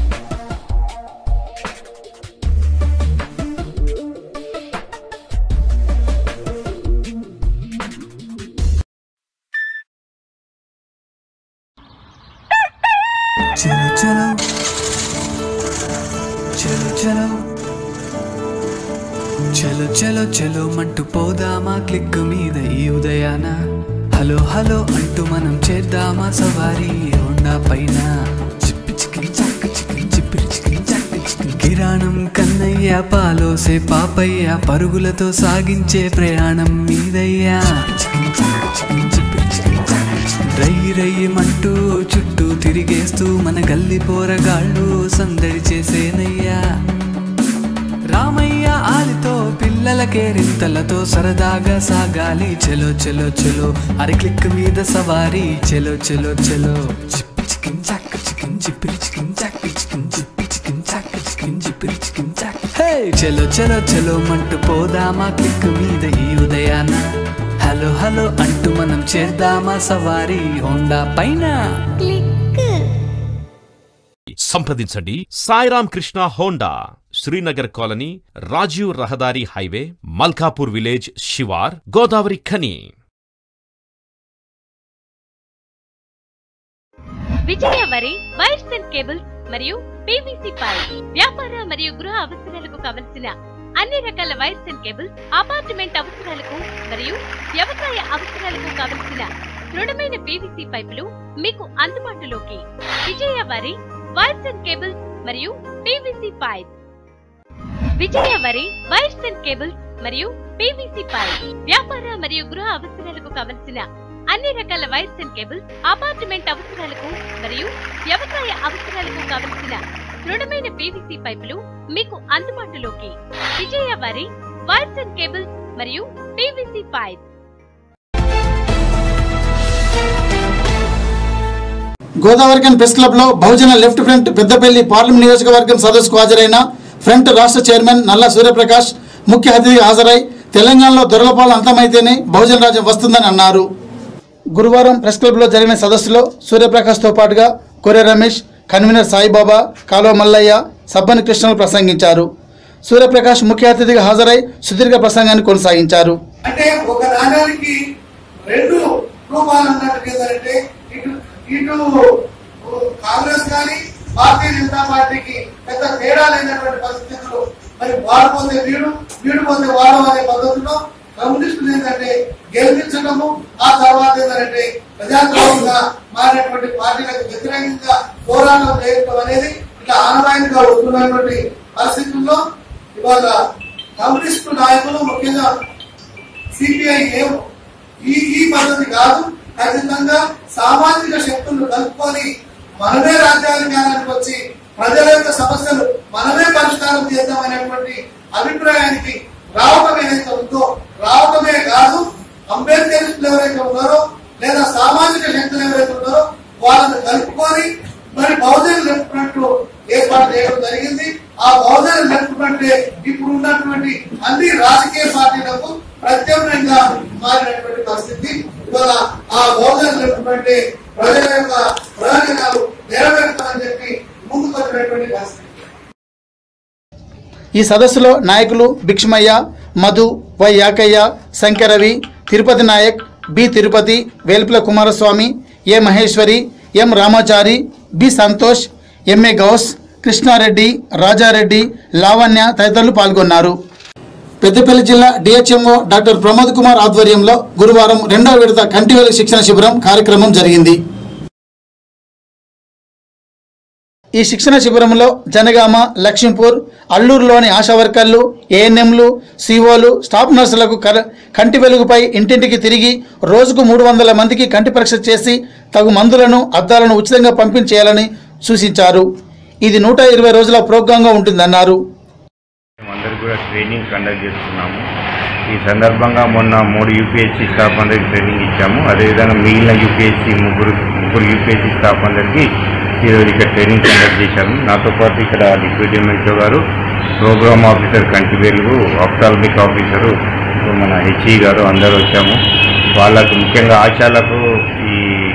చలో చలో చలో చలో చలో చలో చలో మంటూ పోదామా క్లిక్ మీద ఈ ఉదయాన హలో హలో అంటూ మనం చేద్దామా సవారీ హోండా పైన చిప్పి చికిన్ చక్క చికిన్ చిప్పిరి చికిన్ చక్క చికిన్ కిరాణం కన్నయ్య పాలోసే పాపయ్య పరుగులతో సాగించే ప్రయాణం మీదయ్యా చికిన్ చక్క చికిన్ చిప్పిరి చికిన్ చక్క చికిన్ రై రయ్యమంటూ చుట్టూ తిరిగేస్తూ మన గల్లి పోరగాళ్ళు సందడి చేసేనయ్యా రామయ్య ఆలితో పిల్లలకే రింతలతో సరదాగా సాగాలి చెలో చెలో చెలో అరి క్లిక్ మీద సవారీ చెలో చెలో చెలో చిప్పి చికిన్ చాక్ చికిన్ చిప్పిరి చికిన్ చాక్ చికిన్ చిప్పి చికిన్ చాక్ చికిన్ చిప్పిరి చికిన్ చాక్ హే చెలో చెలో చెలో మంటూ పోదామా క్లిక్ మీద ఈ ఉదయాన హలో హలో అంటూ మనం చేద్దామా సవారీ హోండా పైన సంప్రదించండి సాయిరామ్ కృష్ణ హోండా శ్రీనగర్ కాలనీ రాజీవ్ రహదారి హైవే మల్కాపూర్ విలేజ్ శివార్ Godavarikhani Vijayavari wires and cables మరియు పీవీసీ పైప్ వ్యాపార మరియు గృహ అవసరాలకు కావలసిన అన్ని రకాల వైర్స్ అండ్ కేబుల్స్ అపార్ట్మెంట్ అవసరాలకు మరియు వ్యవసాయ అవసరాలకు కావలసిన దృఢమైన పీవీసీ పైపులు మీకు అందుబాటులోకి Vijayavari wires and cables మరియు PVC pipe Vijayavari wires and cables మరియు పీవీసీ పైప్ వ్యాపార మరియు గృహ అవసరాలకు కావలసిన అన్ని రకాల వైర్స్ అండ్ కేబుల్స్ అపార్ట్మెంట్ అవసరాలకు మరియు వ్యవసాయ అవసరాలకు కావలసిన దృఢమైన పీవీసీ పైపులు మీకు అందుబాటులోకి Vijayavari wires and cables మరియు PVC pipe Godavarikhani press club లో Bahujan left front Peddapalli parliament నియోజకవర్గం సదస్సుకు హాజరైన ఫ్రంట్ రాష్ట్ర చైర్మన్ నల్ల సూర్యప్రకాష్ ముఖ్య అతిథిగా హాజరై తెలంగాణలో దొరలపాలు అంతమైతేనే బహుజన రాజ్యం వస్తుందని అన్నారు గురువారం ప్రెస్ క్లబ్లో జరిగిన సదస్సులో సూర్యప్రకాష్తో పాటుగా కొరె రమేష్ కన్వీనర్ సాయిబాబా కాలువ మల్లయ్య సబ్బని కృష్ణలు ప్రసంగించారు సూర్యప్రకాష్ ముఖ్య అతిథిగా హాజరై సుదీర్ఘ ప్రసంగాన్ని కొనసాగించారు అంటే ఒక నాణ్యానికి రెండు రూపాయలు అన్నట్టు ఏంటంటే ఇటు ఇటు కాంగ్రెస్ కానీ భారతీయ జనతా పార్టీకి పెద్ద తేడా లేనటువంటి పరిస్థితులు మరి వాడు పోతే వీడు వీడు పోతే వాడు అనే పద్ధతిలో కమ్యూనిస్టులు ఏంటంటే గెలిపించడము ఆ తర్వాత ఏంటంటే ప్రజాద్రోహంగా మారినటువంటి పార్టీలకు వ్యతిరేకంగా పోరాటం చేయడం అనేది ఇట్లా ఆనవాయితీగా వస్తున్నటువంటి పరిస్థితుల్లో ఇవాళ కమ్యూనిస్టు నాయకులు ముఖ్యంగా సిపిఐ ఏం ఈ ఈ పద్ధతి కాదు ఖచ్చితంగా సామాజిక శక్తులను కలుపుకొని మనమే రాజ్యాధికారానికి వచ్చి ప్రజల యొక్క సమస్యలు మనమే పరిష్కారం చేద్దామనేటువంటి అభిప్రాయానికి రావటం ఏదైతే ఉందో రావటమే కాదు అంబేద్కరిస్టులు ఎవరైతే ఉన్నారో లేదా సామాజిక శక్తులు ఎవరైతే ఉన్నారో వాళ్ళని కలుపుకొని మరి బహుజన లెఫ్ట్ ఏర్పాటు చేయడం జరిగింది ఆ బహుజన లెఫ్ట్ ఇప్పుడు ఉన్నటువంటి అన్ని రాజకీయ పార్టీలకు ప్రత్యామ్నాయంగా మారినటువంటి పరిస్థితి ఇవాళ ఆ బహుజన లెఫ్ట్ ప్రజల యొక్క ప్రయోజనాలు నెరవేరుతామని చెప్పి ముందుకు వచ్చినటువంటి పరిస్థితి ఈ సదస్సులో నాయకులు భిక్షమయ్య మధు వై యాకయ్య శంకరవి Tirupati Naik B Tirupati Velpula Kumaraswamy A Maheshwari M Ramachari B Santosh MA Gous Krishnareddy Rajareddy Lavanya తదితరులు పాల్గొన్నారు పెద్దపల్లి జిల్లా డిహెచ్ఎంఓ డాక్టర్ ప్రమోద్ కుమార్ ఆధ్వర్యంలో గురువారం రెండవ విడత కంటివేలు శిక్షణ శిబిరం కార్యక్రమం జరిగింది ఈ శిక్షణ శిబిరంలో జనగామ లక్ష్మీపూర్ అల్లూరులోని ఆశా వర్కర్లు ఏఎన్ఎంలు సిఓలు స్టాఫ్ నర్సులకు కర- కంటి వెలుగుపై ఇంటింటికి తిరిగి రోజుకు మూడు వందల మందికి కంటి పరీక్ష చేసి తగు మందులను అద్దాలను ఉచితంగా పంపించేయాలని సూచించారు ఇది నూట ఇరవై రోజుల ప్రోగ్రాంగా ఉంటుందన్నారు అందరికి కూడా ట్రైనింగ్ కండక్ట్ చేస్తున్నాము ఈ సందర్భంగా మొన్న మూడు యూపీఎస్సీ స్టాఫ్ అందరికి ట్రైనింగ్ ఇచ్చాము అదేవిధంగా మిగిలిన యూపీఎస్సీ ముగ్గురు ముగ్గురు యూపీఎస్సీ స్టాఫ్ అందరికీ ఈరోజు ఇక్కడ ట్రైనింగ్ కండక్ట్ చేశాము నాతో పాటు ఇక్కడ డిప్యూటీ ఎంఎల్సీ గారు program officer Kanti Velugu ఆఫ్టాల్మిక్ officer మన హెచ్ఈ గారు అందరూ వచ్చాము వాళ్ళకు ముఖ్యంగా ఆశాలకు ఈ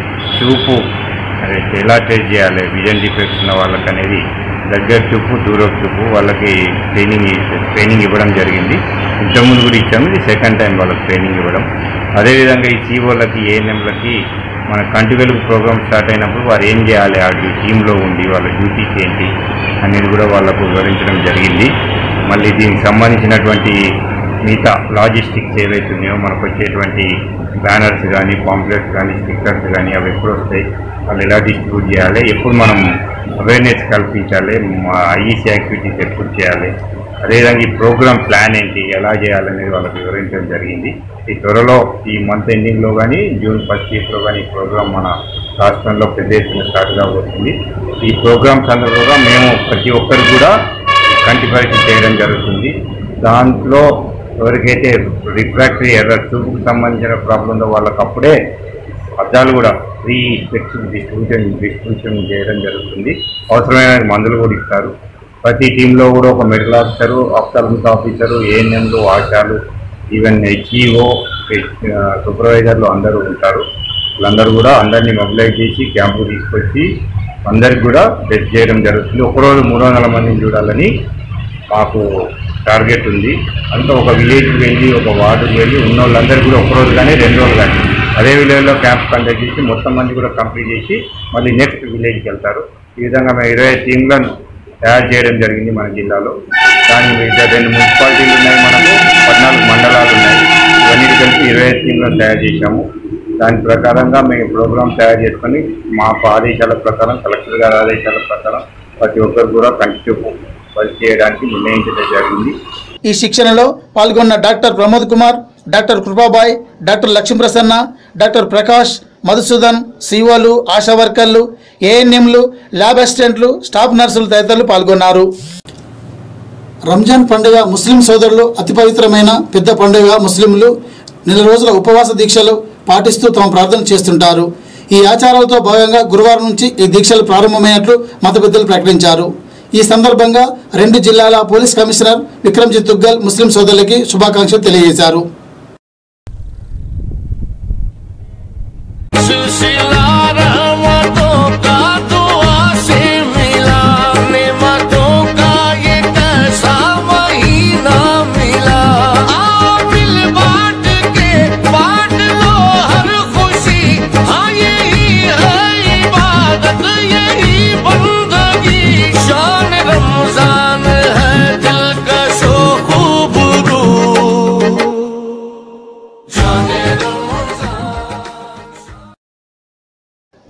చూపు అదే ఎలా టెస్ట్ చేయాలి విజన్ డిఫెక్ట్స్ ఉన్న వాళ్ళకి అనేది దగ్గర చూపు దూరం చూపు వాళ్ళకి ట్రైనింగ్ ఇచ్చ- ట్రైనింగ్ ఇవ్వడం జరిగింది ఇంతకుముందు కూడా ఇచ్చాము ఇది సెకండ్ టైం వాళ్ళకి ట్రైనింగ్ ఇవ్వడం అదేవిధంగా ఈ సీఓలకి ఏఎన్ఎంలకి మన కంటి వెలుగు ప్రోగ్రామ్ స్టార్ట్ అయినప్పుడు వారు ఏం చేయాలి ఆ టీంలో ఉండి వాళ్ళ డ్యూటీస్ ఏంటి అనేది కూడా వాళ్ళకు వివరించడం జరిగింది మళ్ళీ దీనికి సంబంధించినటువంటి మిగతా లాజిస్టిక్స్ ఏవైతే ఉన్నాయో మనకు వచ్చేటువంటి బ్యానర్స్ కానీ పాంప్లెట్స్ కానీ స్టిక్కర్స్ కానీ అవి ఎప్పుడు వస్తాయి వాళ్ళు ఎలా డిస్ట్రిబ్యూట్ చేయాలి ఎప్పుడు మనం అవేర్నెస్ కల్పించాలి మా ఐఈసీ యాక్టివిటీస్ ఎప్పుడు చేయాలి అదేవిధంగా ఈ ప్రోగ్రామ్ ప్లాన్ ఏంటి ఎలా చేయాలనేది వాళ్ళకి వివరించడం జరిగింది ఈ త్వరలో ఈ మంత్ ఎండింగ్లో కానీ జూన్ ఫస్ట్ వీక్లో కానీ ఈ ప్రోగ్రామ్ మన రాష్ట్రంలో పెద్ద ఎత్తున స్టార్ట్ కాబోతుంది ఈ ప్రోగ్రామ్ సందర్భంగా మేము ప్రతి ఒక్కరికి కూడా కంటి పరీక్ష చేయడం జరుగుతుంది దాంట్లో ఎవరికైతే రిఫ్రాక్టరీ ఎర్రర్ చూపుకు సంబంధించిన ప్రాబ్లం ఉందో వాళ్ళకి అప్పుడే అద్దాలు కూడా ఫ్రీ స్పెక్స్ డిస్ట్రిబ్యూషన్ డిస్ట్రిబ్యూషన్ చేయడం జరుగుతుంది అవసరమైన మందులు కూడా ఇస్తారు ప్రతి టీంలో కూడా ఒక మెడికల్ ఆఫీసరు ఆఫ్థాలమిక్ ఆఫీసరు ఏఎన్ఎంలు ఆశాలు ఈవెన్ హెచ్ఈఓ సూపర్వైజర్లు అందరూ ఉంటారు వీళ్ళందరూ కూడా అందరినీ మొబిలైజ్ చేసి క్యాంపు తీసుకొచ్చి అందరికి కూడా టెస్ట్ చేయడం జరుగుతుంది ఒకరోజు మూడు వందల మందిని చూడాలని మాకు టార్గెట్ ఉంది అంతా ఒక విలేజ్కి వెళ్ళి ఒక వార్డుకి వెళ్ళి ఉన్న వాళ్ళందరికీ కూడా ఒక రోజు కానీ రెండు రోజులు కానీ అదే విలేజ్లో క్యాంప్ కండక్ట్ చేసి మొత్తం మంది కూడా కంప్లీట్ చేసి మళ్ళీ నెక్స్ట్ విలేజ్కి వెళ్తారు ఈ విధంగా మేము ఇరవై టీంలను తయారు చేయడం జరిగింది మన జిల్లాలో దాని మీద రెండు మున్సిపాలిటీలు ఉన్నాయి మనకు పద్నాలుగు మండలాలు ఉన్నాయి ఇవన్నీ కలిపి ఇరవై టీంలను తయారు చేశాము దాని ప్రకారంగా మేము ప్రోగ్రామ్ తయారు చేసుకొని మా ఆదేశాల ప్రకారం కలెక్టర్ గారి ఆదేశాల ప్రకారం ప్రతి ఒక్కరు కూడా కంటిన్యూ పని చేయడానికి నిర్ణయించడం జరిగింది ఈ శిక్షణలో పాల్గొన్న doctor Pramod Kumar doctor Krupabai doctor Lakshmiprasanna doctor Prakash Madhusudan సిఓలు ఆశా వర్కర్లు ఏఎన్ఎంలు ల్యాబ్ అసిస్టెంట్లు స్టాఫ్ నర్సులు తదితరులు పాల్గొన్నారు రంజాన్ పండుగ ముస్లిం సోదరులు అతి పవిత్రమైన పెద్ద పండుగ ముస్లింలు నెల రోజుల ఉపవాస దీక్షలు పాటిస్తూ తమ ప్రార్థన చేస్తుంటారు ఈ ఆచారాలతో భాగంగా గురువారం నుంచి ఈ దీక్షలు ప్రారంభమైనట్లు మత పెద్దలు ప్రకటించారు ఈ సందర్భంగా రెండు జిల్లాల police commissioner Vikramjit Duggal Muslim సోదరులకి శుభాకాంక్షలు తెలియజేశారు सिलसिला रहमतों का दुआ से मिला नेमतों का ये कैसा महीना मिला आबिल बांट के बांट लो हर खुशी हाँ यही है इबादत यही बंदगी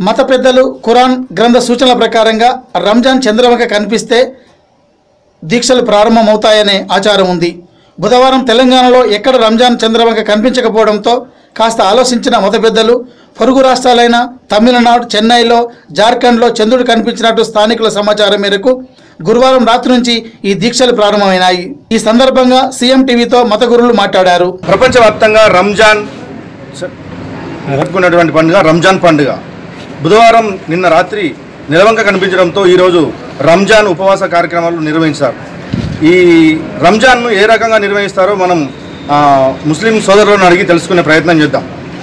మత పెద్దలు ఖురాన్ గ్రంథ సూచనల ప్రకారంగా రంజాన్ చంద్రవంక కనిపిస్తే దీక్షలు ప్రారంభమవుతాయనే ఆచారం ఉంది బుధవారం తెలంగాణలో ఎక్కడ రంజాన్ చంద్రవంక కనిపించకపోవడంతో కాస్త ఆలోచించిన మత పెద్దలు పొరుగు రాష్ట్రాలైన తమిళనాడు చెన్నైలో జార్ఖండ్లో చంద్రుడు కనిపించినట్టు స్థానికుల సమాచారం మేరకు గురువారం రాత్రి నుంచి ఈ దీక్షలు ప్రారంభమైనాయి ఈ సందర్భంగా సీఎం టీవీతో మత గురువులు మాట్లాడారు ప్రపంచవ్యాప్తంగా రంజాన్ స- జరుపుకున్నటువంటి పండుగ రంజాన్ పండుగ బుధవారం నిన్న రాత్రి నిలవంక కనిపించడంతో ఈరోజు రంజాన్ ఉపవాస కార్యక్రమాలు నిర్వహించారు ఈ రంజాన్ను ఏ రకంగా నిర్వహిస్తారో మనం ఆ, ముస్లిం సోదరులను అడిగి తెలుసుకునే ప్రయత్నం చేద్దాం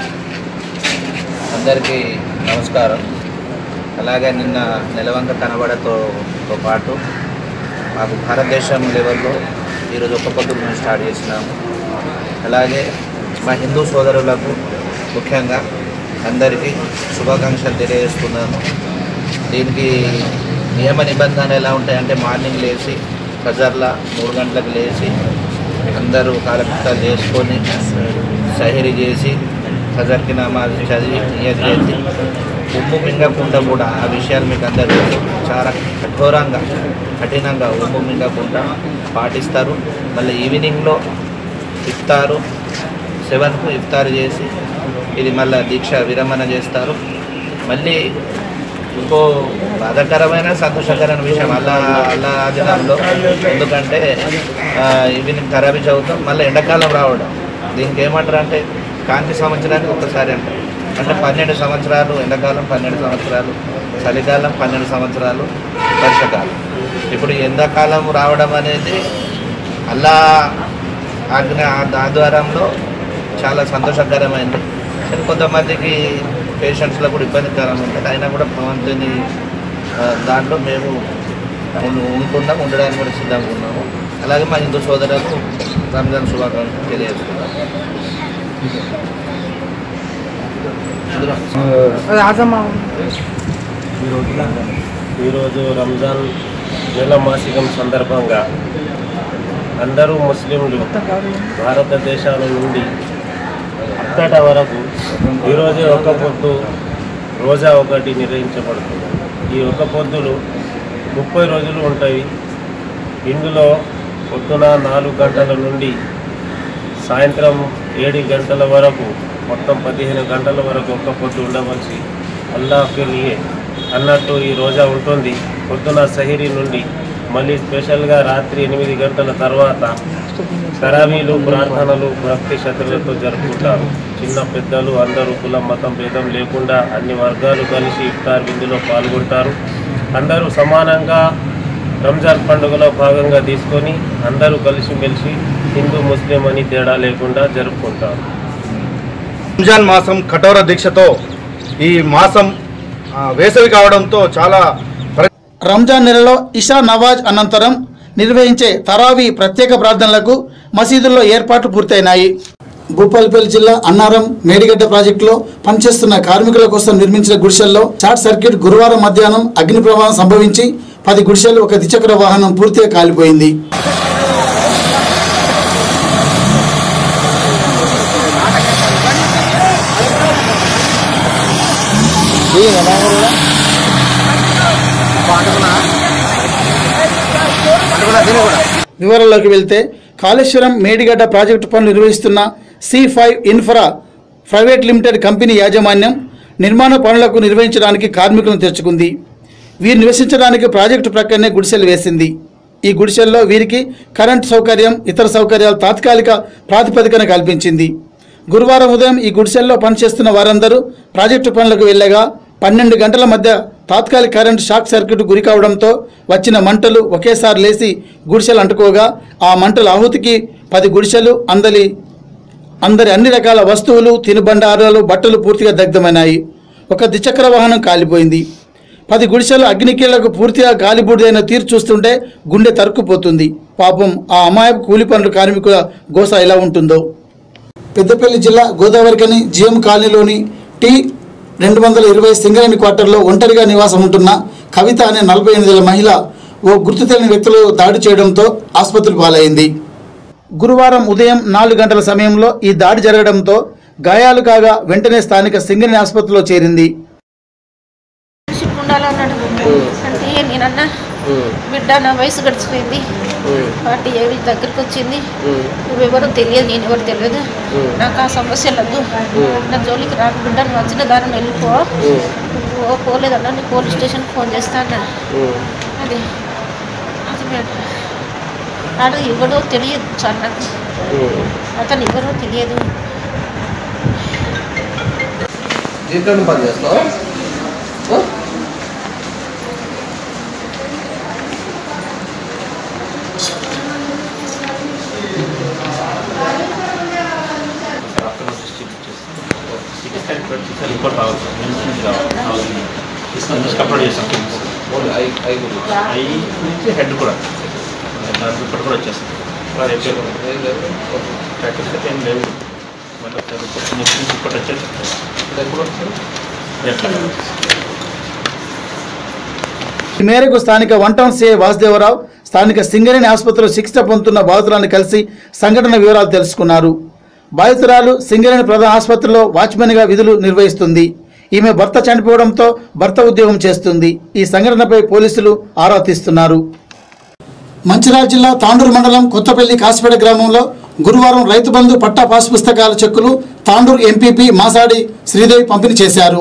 అందరికీ నమస్కారం అలాగే నిన్న నిలవంక కనబడతో తో పాటు మాకు భారతదేశం లెవెల్లో ఈరోజు ఒక్క పొద్దు మేము స్టార్ట్ చేసినాము అలాగే మా హిందూ సోదరులకు ముఖ్యంగా అందరికీ శుభాకాంక్షలు తెలియజేస్తున్నాను దీనికి నియమ నిబంధనలు ఎలా ఉంటాయంటే మార్నింగ్ లేచి బజార్ల మూడు గంటలకు లేచి అందరూ కాలకృతాలు చేసుకొని సహిరి చేసి ఫజర్కి నమాజ్ చదివి నియత్ చేసి ఉమ్ము మింగకుండా కూడా ఆ విషయాలు మీకు అందరూ చాలా కఠోరంగా కఠినంగా ఉమ్ము మింగకుండా పాటిస్తారు మళ్ళీ ఈవినింగ్లో ఇఫ్తారు సెవెన్కు ఇఫ్తారు చేసి ఇది మళ్ళీ దీక్ష విరమణ చేస్తారు మళ్ళీ ఇంకో బాధాకరమైన సంతోషకరమైన విషయం అల్లా అల్లా ఆధీనంలో ఎందుకంటే ఆ, ఈవినింగ్ ఖరాబీ చదువుతాం మళ్ళీ ఎండాకాలం రావడం దీనికి ఏమంటారు అంటే కాంతి సంవత్సరానికి ఒకసారి అంటారు అంటే పన్నెండు సంవత్సరాలు ఎండాకాలం పన్నెండు సంవత్సరాలు చలికాలం పన్నెండు సంవత్సరాలు వర్షకాలం ఇప్పుడు ఎండాకాలం రావడం అనేది అల్లా ఆజ్ఞ ఆధ్వర్యంలో చాలా సంతోషకరమైంది కానీ కొంతమందికి పేషెంట్స్లో కూడా ఇబ్బందికరంగా ఉంటుంది అయినా కూడా భగవంతుని ఆ, దాంట్లో మేము ఉం- ఉంటున్నాం ఉండడానికి కూడా సిద్ధంగా ఉన్నాము అలాగే మా హిందూ సోదరులకు రంజాన్ శుభాకాంక్షలు తెలియజేస్తున్నాం ఈరోజు రంజాన్ నెల మాసికం సందర్భంగా అందరూ ముస్లింలు భారతదేశాల నుండి అక్కట వరకు ఈరోజే ఒక పొద్దు రోజా ఒకటి నిర్వహించబడుతుంది ఈ ఒక పొద్దులు ముప్పై రోజులు ఉంటాయి ఇందులో పొద్దున నాలుగు గంటల నుండి సాయంత్రం ఏడు గంటల వరకు మొత్తం పదిహేను గంటల వరకు ఒక్క పొద్దు ఉండవలసి అల్లాహ్కి లియే అన్నట్టు ఈ రోజా ఉంటుంది పొద్దున సహిరి నుండి మళ్ళీ స్పెషల్గా రాత్రి ఎనిమిది గంటల తర్వాత తరావీలు ప్రార్థనలు భక్తి శ్రద్ధలతో జరుపుకుంటారు చిన్న పెద్దలు అందరూ కులం మతం భేదం లేకుండా అన్ని వర్గాలు కలిసి ఇఫ్తార్ విందులో పాల్గొంటారు అందరూ సమానంగా రంజాన్ పండుగలో భాగంగా తీసుకొని అందరూ కలిసిమెలిసి హిందూ ముస్లిం అని తేడా లేకుండా జరుపుకుంటారు రంజాన్ మాసం కఠోర దీక్షతో ఈ మాసం ఆ, వేసవి కావడంతో చాలా రంజాన్ నెలలో ఇషా నవాజ్ అనంతరం నిర్వహించే తరావీ ప్రత్యేక ప్రార్థనలకు మసీదుల్లో ఏర్పాట్లు పూర్తయినాయి భూపాలపల్లి జిల్లా అన్నారం మేడిగడ్డ ప్రాజెక్టులో పనిచేస్తున్న కార్మికుల కోసం నిర్మించిన గుడిసెల్లో షార్ట్ సర్క్యూట్ గురువారం మధ్యాహ్నం అగ్ని ప్రమాదం సంభవించి పది గుడిసెలు ఒక ద్విచక్ర వాహనం పూర్తిగా కాలిపోయింది వివరాల్లోకి వెళ్తే కాళేశ్వరం మేడిగడ్డ ప్రాజెక్టు పనులు నిర్వహిస్తున్న C five infra private limited company యాజమాన్యం నిర్మాణ పనులకు నిర్వహించడానికి కార్మికులను తెచ్చుకుంది వీరు నివసించడానికి ప్రాజెక్టు ప్రక్కనే గుడిసెలు వేసింది ఈ గుడిసెల్లో వీరికి కరెంట్ సౌకర్యం ఇతర సౌకర్యాలు తాత్కాలిక ప్రాతిపదికన కల్పించింది గురువారం ఉదయం ఈ గుడిసెల్లో పనిచేస్తున్న వారందరూ ప్రాజెక్టు పనులకు వెళ్ళగా పన్నెండు గంటల మధ్య తాత్కాలిక కరెంట్ షాక్ సర్క్యూట్ గురి కావడంతో వచ్చిన మంటలు ఒకేసారి లేచి గుడిసెలు అంటుకోగా ఆ మంటల ఆహుతికి పది గుడిసెలు అందలి అందరి అన్ని రకాల వస్తువులు తినుబండారాలు బట్టలు పూర్తిగా దగ్ధమైనాయి ఒక ద్విచక్ర వాహనం కాలిపోయింది పది గుడిసెలు అగ్నికీళ్లకు పూర్తిగా గాలిబూడిదైన తీరు చూస్తుంటే గుండె తరుక్కుపోతుంది పాపం ఆ అమాయపు కూలి పనులు కార్మికుల గోస ఎలా ఉంటుందో పెద్దపల్లి జిల్లా గోదావరికని జిఎం కాలనీలోని టీ రెండు వందల ఇరవై సింగరేణి క్వార్టర్లో ఒంటరిగా నివాసం ఉంటున్న కవిత అనే నలభై ఎనిమిదేళ్ల మహిళ ఓ గుర్తు తెలియని వ్యక్తులు దాడి చేయడంతో ఆసుపత్రి పాలైంది గురువారం ఉదయం నాలుగు గంటల సమయంలో ఈ దాడి జరగడంతో గాయాలు కాగా వెంటనే స్థానిక సింగరేణి ఆసుపత్రిలో చేరింది చూడాలి అన్నాడు అంటే నేనన్నా బిడ్డ నా వయసు గడిచిపోయింది పార్టీ ఏవి దగ్గరికి వచ్చింది నువ్వెవరో తెలియదు నేను ఎవరు తెలియదు నాకు ఆ సమస్య లేదు నా జోలికి రాకు బిడ్డ నువ్వు వచ్చిన దారిని వెళ్ళిపో నువ్వు పోలేదన్నా నీ పోలీస్ స్టేషన్కి ఫోన్ చేస్తా అన్నాడు అది అది మేడం ఆడు ఎవడో తెలియదు సార్ నాకు అతను ఎవరో తెలియదు జీవితం పని చేస్తావా రిపోర్ట్ రావాలి సార్ మెన్స్ నుంచి రావాలి రావాలి తీసుకొని తీసుకు అప్లోడ్ చేస్తాం కిమ్స్ ఐ నుంచి హెడ్ కూడా దాని రిపోర్ట్ కూడా వచ్చేస్తాం ప్రాక్టీస్ అయితే ఏం లేవు మళ్ళీ ఒకసారి రిపోర్ట్ నెక్స్ట్ నుంచి రిపోర్ట్ వచ్చేసి ఎట్లా ఈ మేరకు స్థానిక వన్ టౌన్ సిఐ వాసుదేవరావు స్థానిక సింగరేణి ఆసుపత్రిలో చికిత్స పొందుతున్న బాధితురాలను కలిసి సంఘటన వివరాలు తెలుసుకున్నారు బాధితురాలు సింగరేణి ప్రధాన ఆసుపత్రిలో వాచ్మెన్గా విధులు నిర్వహిస్తుంది ఈమె భర్త చనిపోవడంతో భర్త ఉద్యోగం చేస్తుంది ఈ సంఘటనపై పోలీసులు ఆరా తీస్తున్నారు మంచిర్యాల జిల్లా తాండూరు మండలం కొత్తపల్లి కాసిపేట గ్రామంలో గురువారం రైతు బంధు పట్టా పాస్ పుస్తకాల చెక్కులు తాండూరు ఎంపీపీ మాసాడి శ్రీదేవి పంపిణీ చేశారు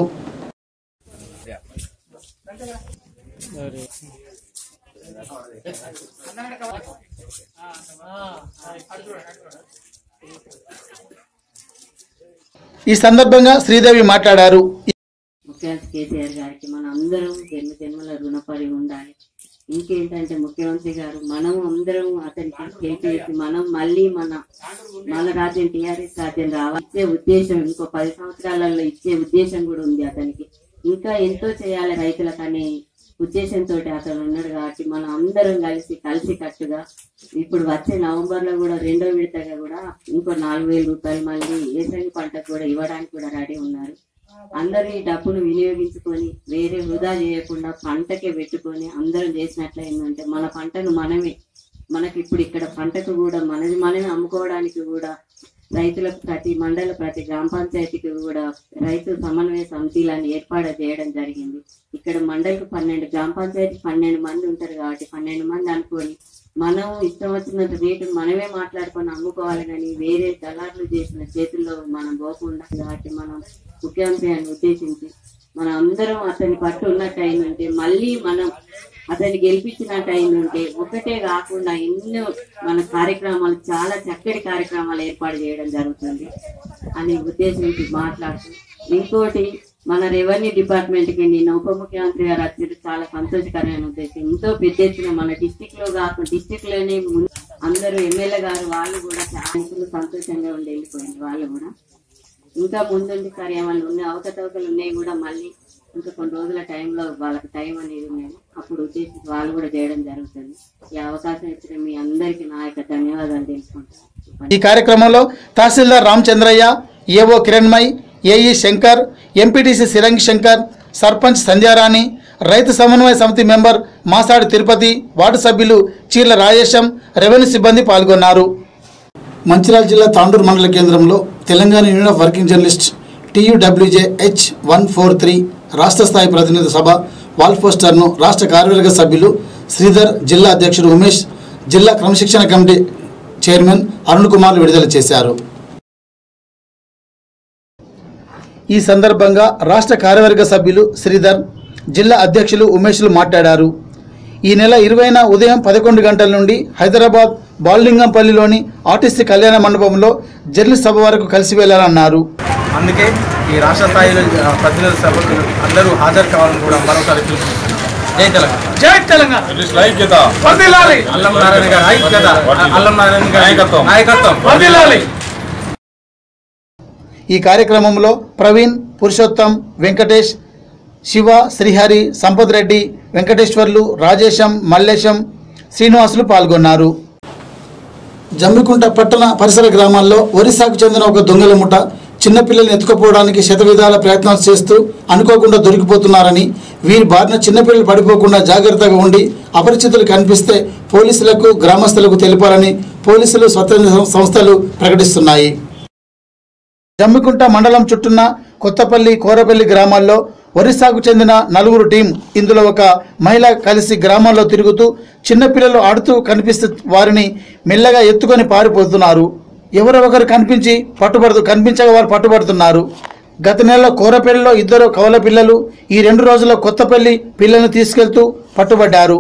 ఈ సందర్భంగా శ్రీదేవి మాట్లాడారు ముఖ్యమంత్రి కేసీఆర్ గారికి మన అందరం జన్మ జన్మల రుణపడి ఉండాలి ఇంకేంటంటే ముఖ్యమంత్రి గారు మనం అందరం అతనికి హెల్ప్ చేసి మనం మళ్ళీ మన మన రాజ్యం టీఆర్ఎస్ రాజ్యం రావాలి ఇచ్చే ఉద్దేశం ఇంకో పది సంవత్సరాలలో ఇచ్చే ఉద్దేశం కూడా ఉంది అతనికి ఇంకా ఎంతో చేయాలి రైతులకు అనే ఉద్దేశంతో అతను ఉన్నాడు కాబట్టి మనం అందరం కలిసి కలిసి కట్టుగా ఇప్పుడు వచ్చే నవంబర్ లో కూడా రెండో విడతగా కూడా ఇంకో నాలుగు వేల రూపాయలు మళ్ళీ ఏసంగి పంటకు కూడా ఇవ్వడానికి కూడా రెడీ ఉన్నారు అందరూ ఈ డబ్బును వినియోగించుకొని వేరే వృధా చేయకుండా పంటకే పెట్టుకొని అందరం చేసినట్లు ఏంటంటే మన పంటను మనమే మనకి ఇప్పుడు ఇక్కడ పంటకు కూడా మనది మనమే అమ్ముకోవడానికి కూడా రైతులకు ప్రతి మండల ప్రతి గ్రామ పంచాయతీకి కూడా రైతు సమన్వయ సమితిలను ఏర్పాటు చేయడం జరిగింది ఇక్కడ మండలికి పన్నెండు గ్రామ పంచాయతీ పన్నెండు మంది ఉంటారు కాబట్టి పన్నెండు మంది అనుకొని మనం ఇష్టం వచ్చినంత రేటు మనమే మాట్లాడుకొని అమ్ముకోవాలి కానీ వేరే దళారులు చేసిన చేతుల్లో మనం పోకుండా కాబట్టి మనం ముఖ్యమంత్రి అని ఉద్దేశించి మనం అందరం అతని పట్టు ఉన్నట్టు అయిందంటే మళ్ళీ మనం అతన్ని గెలిపించినట్టు అయిందంటే ఒకటే కాకుండా ఎన్నో మన కార్యక్రమాలు చాలా చక్కటి కార్యక్రమాలు ఏర్పాటు చేయడం జరుగుతుంది అని ఉద్దేశించి మాట్లాడుతూ ఇంకోటి మన రెవెన్యూ డిపార్ట్మెంట్ కి నిన్న ఉప ముఖ్యమంత్రి గారు వచ్చారు చాలా సంతోషకరమైన ఉద్దేశం ఎంతో పెద్ద ఎత్తున మన డిస్టిక్ లో కాకుండా డిస్టిక్ లోనే ముందు అందరూ ఎమ్మెల్యే గారు వాళ్ళు కూడా చాలా సంతోషంగా ఉండి వెళ్ళిపోయింది వాళ్ళు కూడా ఇంకా ముందుండి సార్ ఏమైనా ఉన్నాయి అవకతవకలు ఉన్నాయి కూడా మళ్ళీ ఇంకా కొన్ని రోజుల టైంలో వాళ్ళకి టైం అనేది ఉన్నది అప్పుడు ఉద్దేశించి వాళ్ళు కూడా చేయడం జరుగుతుంది ఈ అవకాశం ఇచ్చిన మీ అందరికీ నా యొక్క ధన్యవాదాలు తెలుసుకుంటాను ఈ కార్యక్రమంలో tahsildar Ramachandraiah AO Kiranmay AE Shankar MPTC Sirangi Shankar sarpanch Sandhyarani రైతు సమన్వయ సమితి మెంబర్ మాసాడి తిరుపతి వార్డు సభ్యులు చీర్ల రాజేశం రెవెన్యూ సిబ్బంది పాల్గొన్నారు మంచిర్యాల జిల్లా తాండూరు మండల కేంద్రంలో Telangana union of working journalist TUWJ H one four three రాష్ట్ర స్థాయి ప్రతినిధి సభ వాల్ పోస్టర్ను రాష్ట్ర కార్యవర్గ సభ్యులు శ్రీధర్ జిల్లా అధ్యక్షుడు ఉమేష్ జిల్లా క్రమశిక్షణ కమిటీ చైర్మన్ అరుణ్ కుమార్లు విడుదల చేశారు ఈ సందర్భంగా రాష్ట్ర కార్యవర్గ సభ్యులు శ్రీధర్ జిల్లా అధ్యక్షులు ఉమేష్లు మాట్లాడారు ఈ నెల ఇరవైన ఉదయం పదకొండు గంటల నుండి హైదరాబాద్ బాలింగంపల్లిలోని ఆర్టీసీ కళ్యాణ మండపంలో జర్నలిస్ట్ సభ వరకు కలిసి వెళ్లాలన్నారు అందుకే ఈ రాష్ట్ర స్థాయిలో ఆ, ప్రతినిధుల సభకు అందరూ హాజరు కావాలని కూడా మరోసారి పిలుపునిస్తున్నాం జై తెలంగాణ జై తెలంగాణ ఐక్యత అల్లం నారాయణ గారి ఐక్యత అల్లం నారాయణ గారి నాయకత్వం నాయకత్వం ఈ కార్యక్రమంలో ప్రవీణ్ పురుషోత్తం వెంకటేష్ శివ శ్రీహరి సంపత్ రెడ్డి వెంకటేశ్వర్లు రాజేశం మల్లేశం శ్రీనివాసులు పాల్గొన్నారు జమ్మికుంట పట్టణ పరిసర గ్రామాల్లో ఒరిస్సాకు చెందిన ఒక దొంగల ముఠ చిన్నపిల్లల్ని ఎత్తుకుపోవడానికి శతవిధాల ప్రయత్నాలు చేస్తూ అనుకోకుండా దొరికిపోతున్నారని వీరి బారిన చిన్నపిల్లలు పడిపోకుండా జాగ్రత్తగా ఉండి అపరిచితులు కనిపిస్తే పోలీసులకు గ్రామస్తులకు తెలిపాలని పోలీసులు స్వతంత్ర సంస్థలు ప్రకటిస్తున్నాయి జమ్మికుంట మండలం చుట్టూన్న కొత్తపల్లి కోరపల్లి గ్రామాల్లో ఒరిస్సాకు చెందిన నలుగురు టీం ఇందులో ఒక మహిళ కలిసి గ్రామంలో తిరుగుతూ చిన్నపిల్లలు ఆడుతూ కనిపిస్తే వారిని మెల్లగా ఎత్తుకొని పారిపోతున్నారు ఎవరో ఒకరు కనిపించి పట్టుబడుతూ కనిపించగా వారు పట్టుబడుతున్నారు గత నెలలో కోరపల్లిలో ఇద్దరు కవల పిల్లలు ఈ రెండు రోజుల్లో కొత్తపల్లి పిల్లలను తీసుకెళ్తూ పట్టుబడ్డారు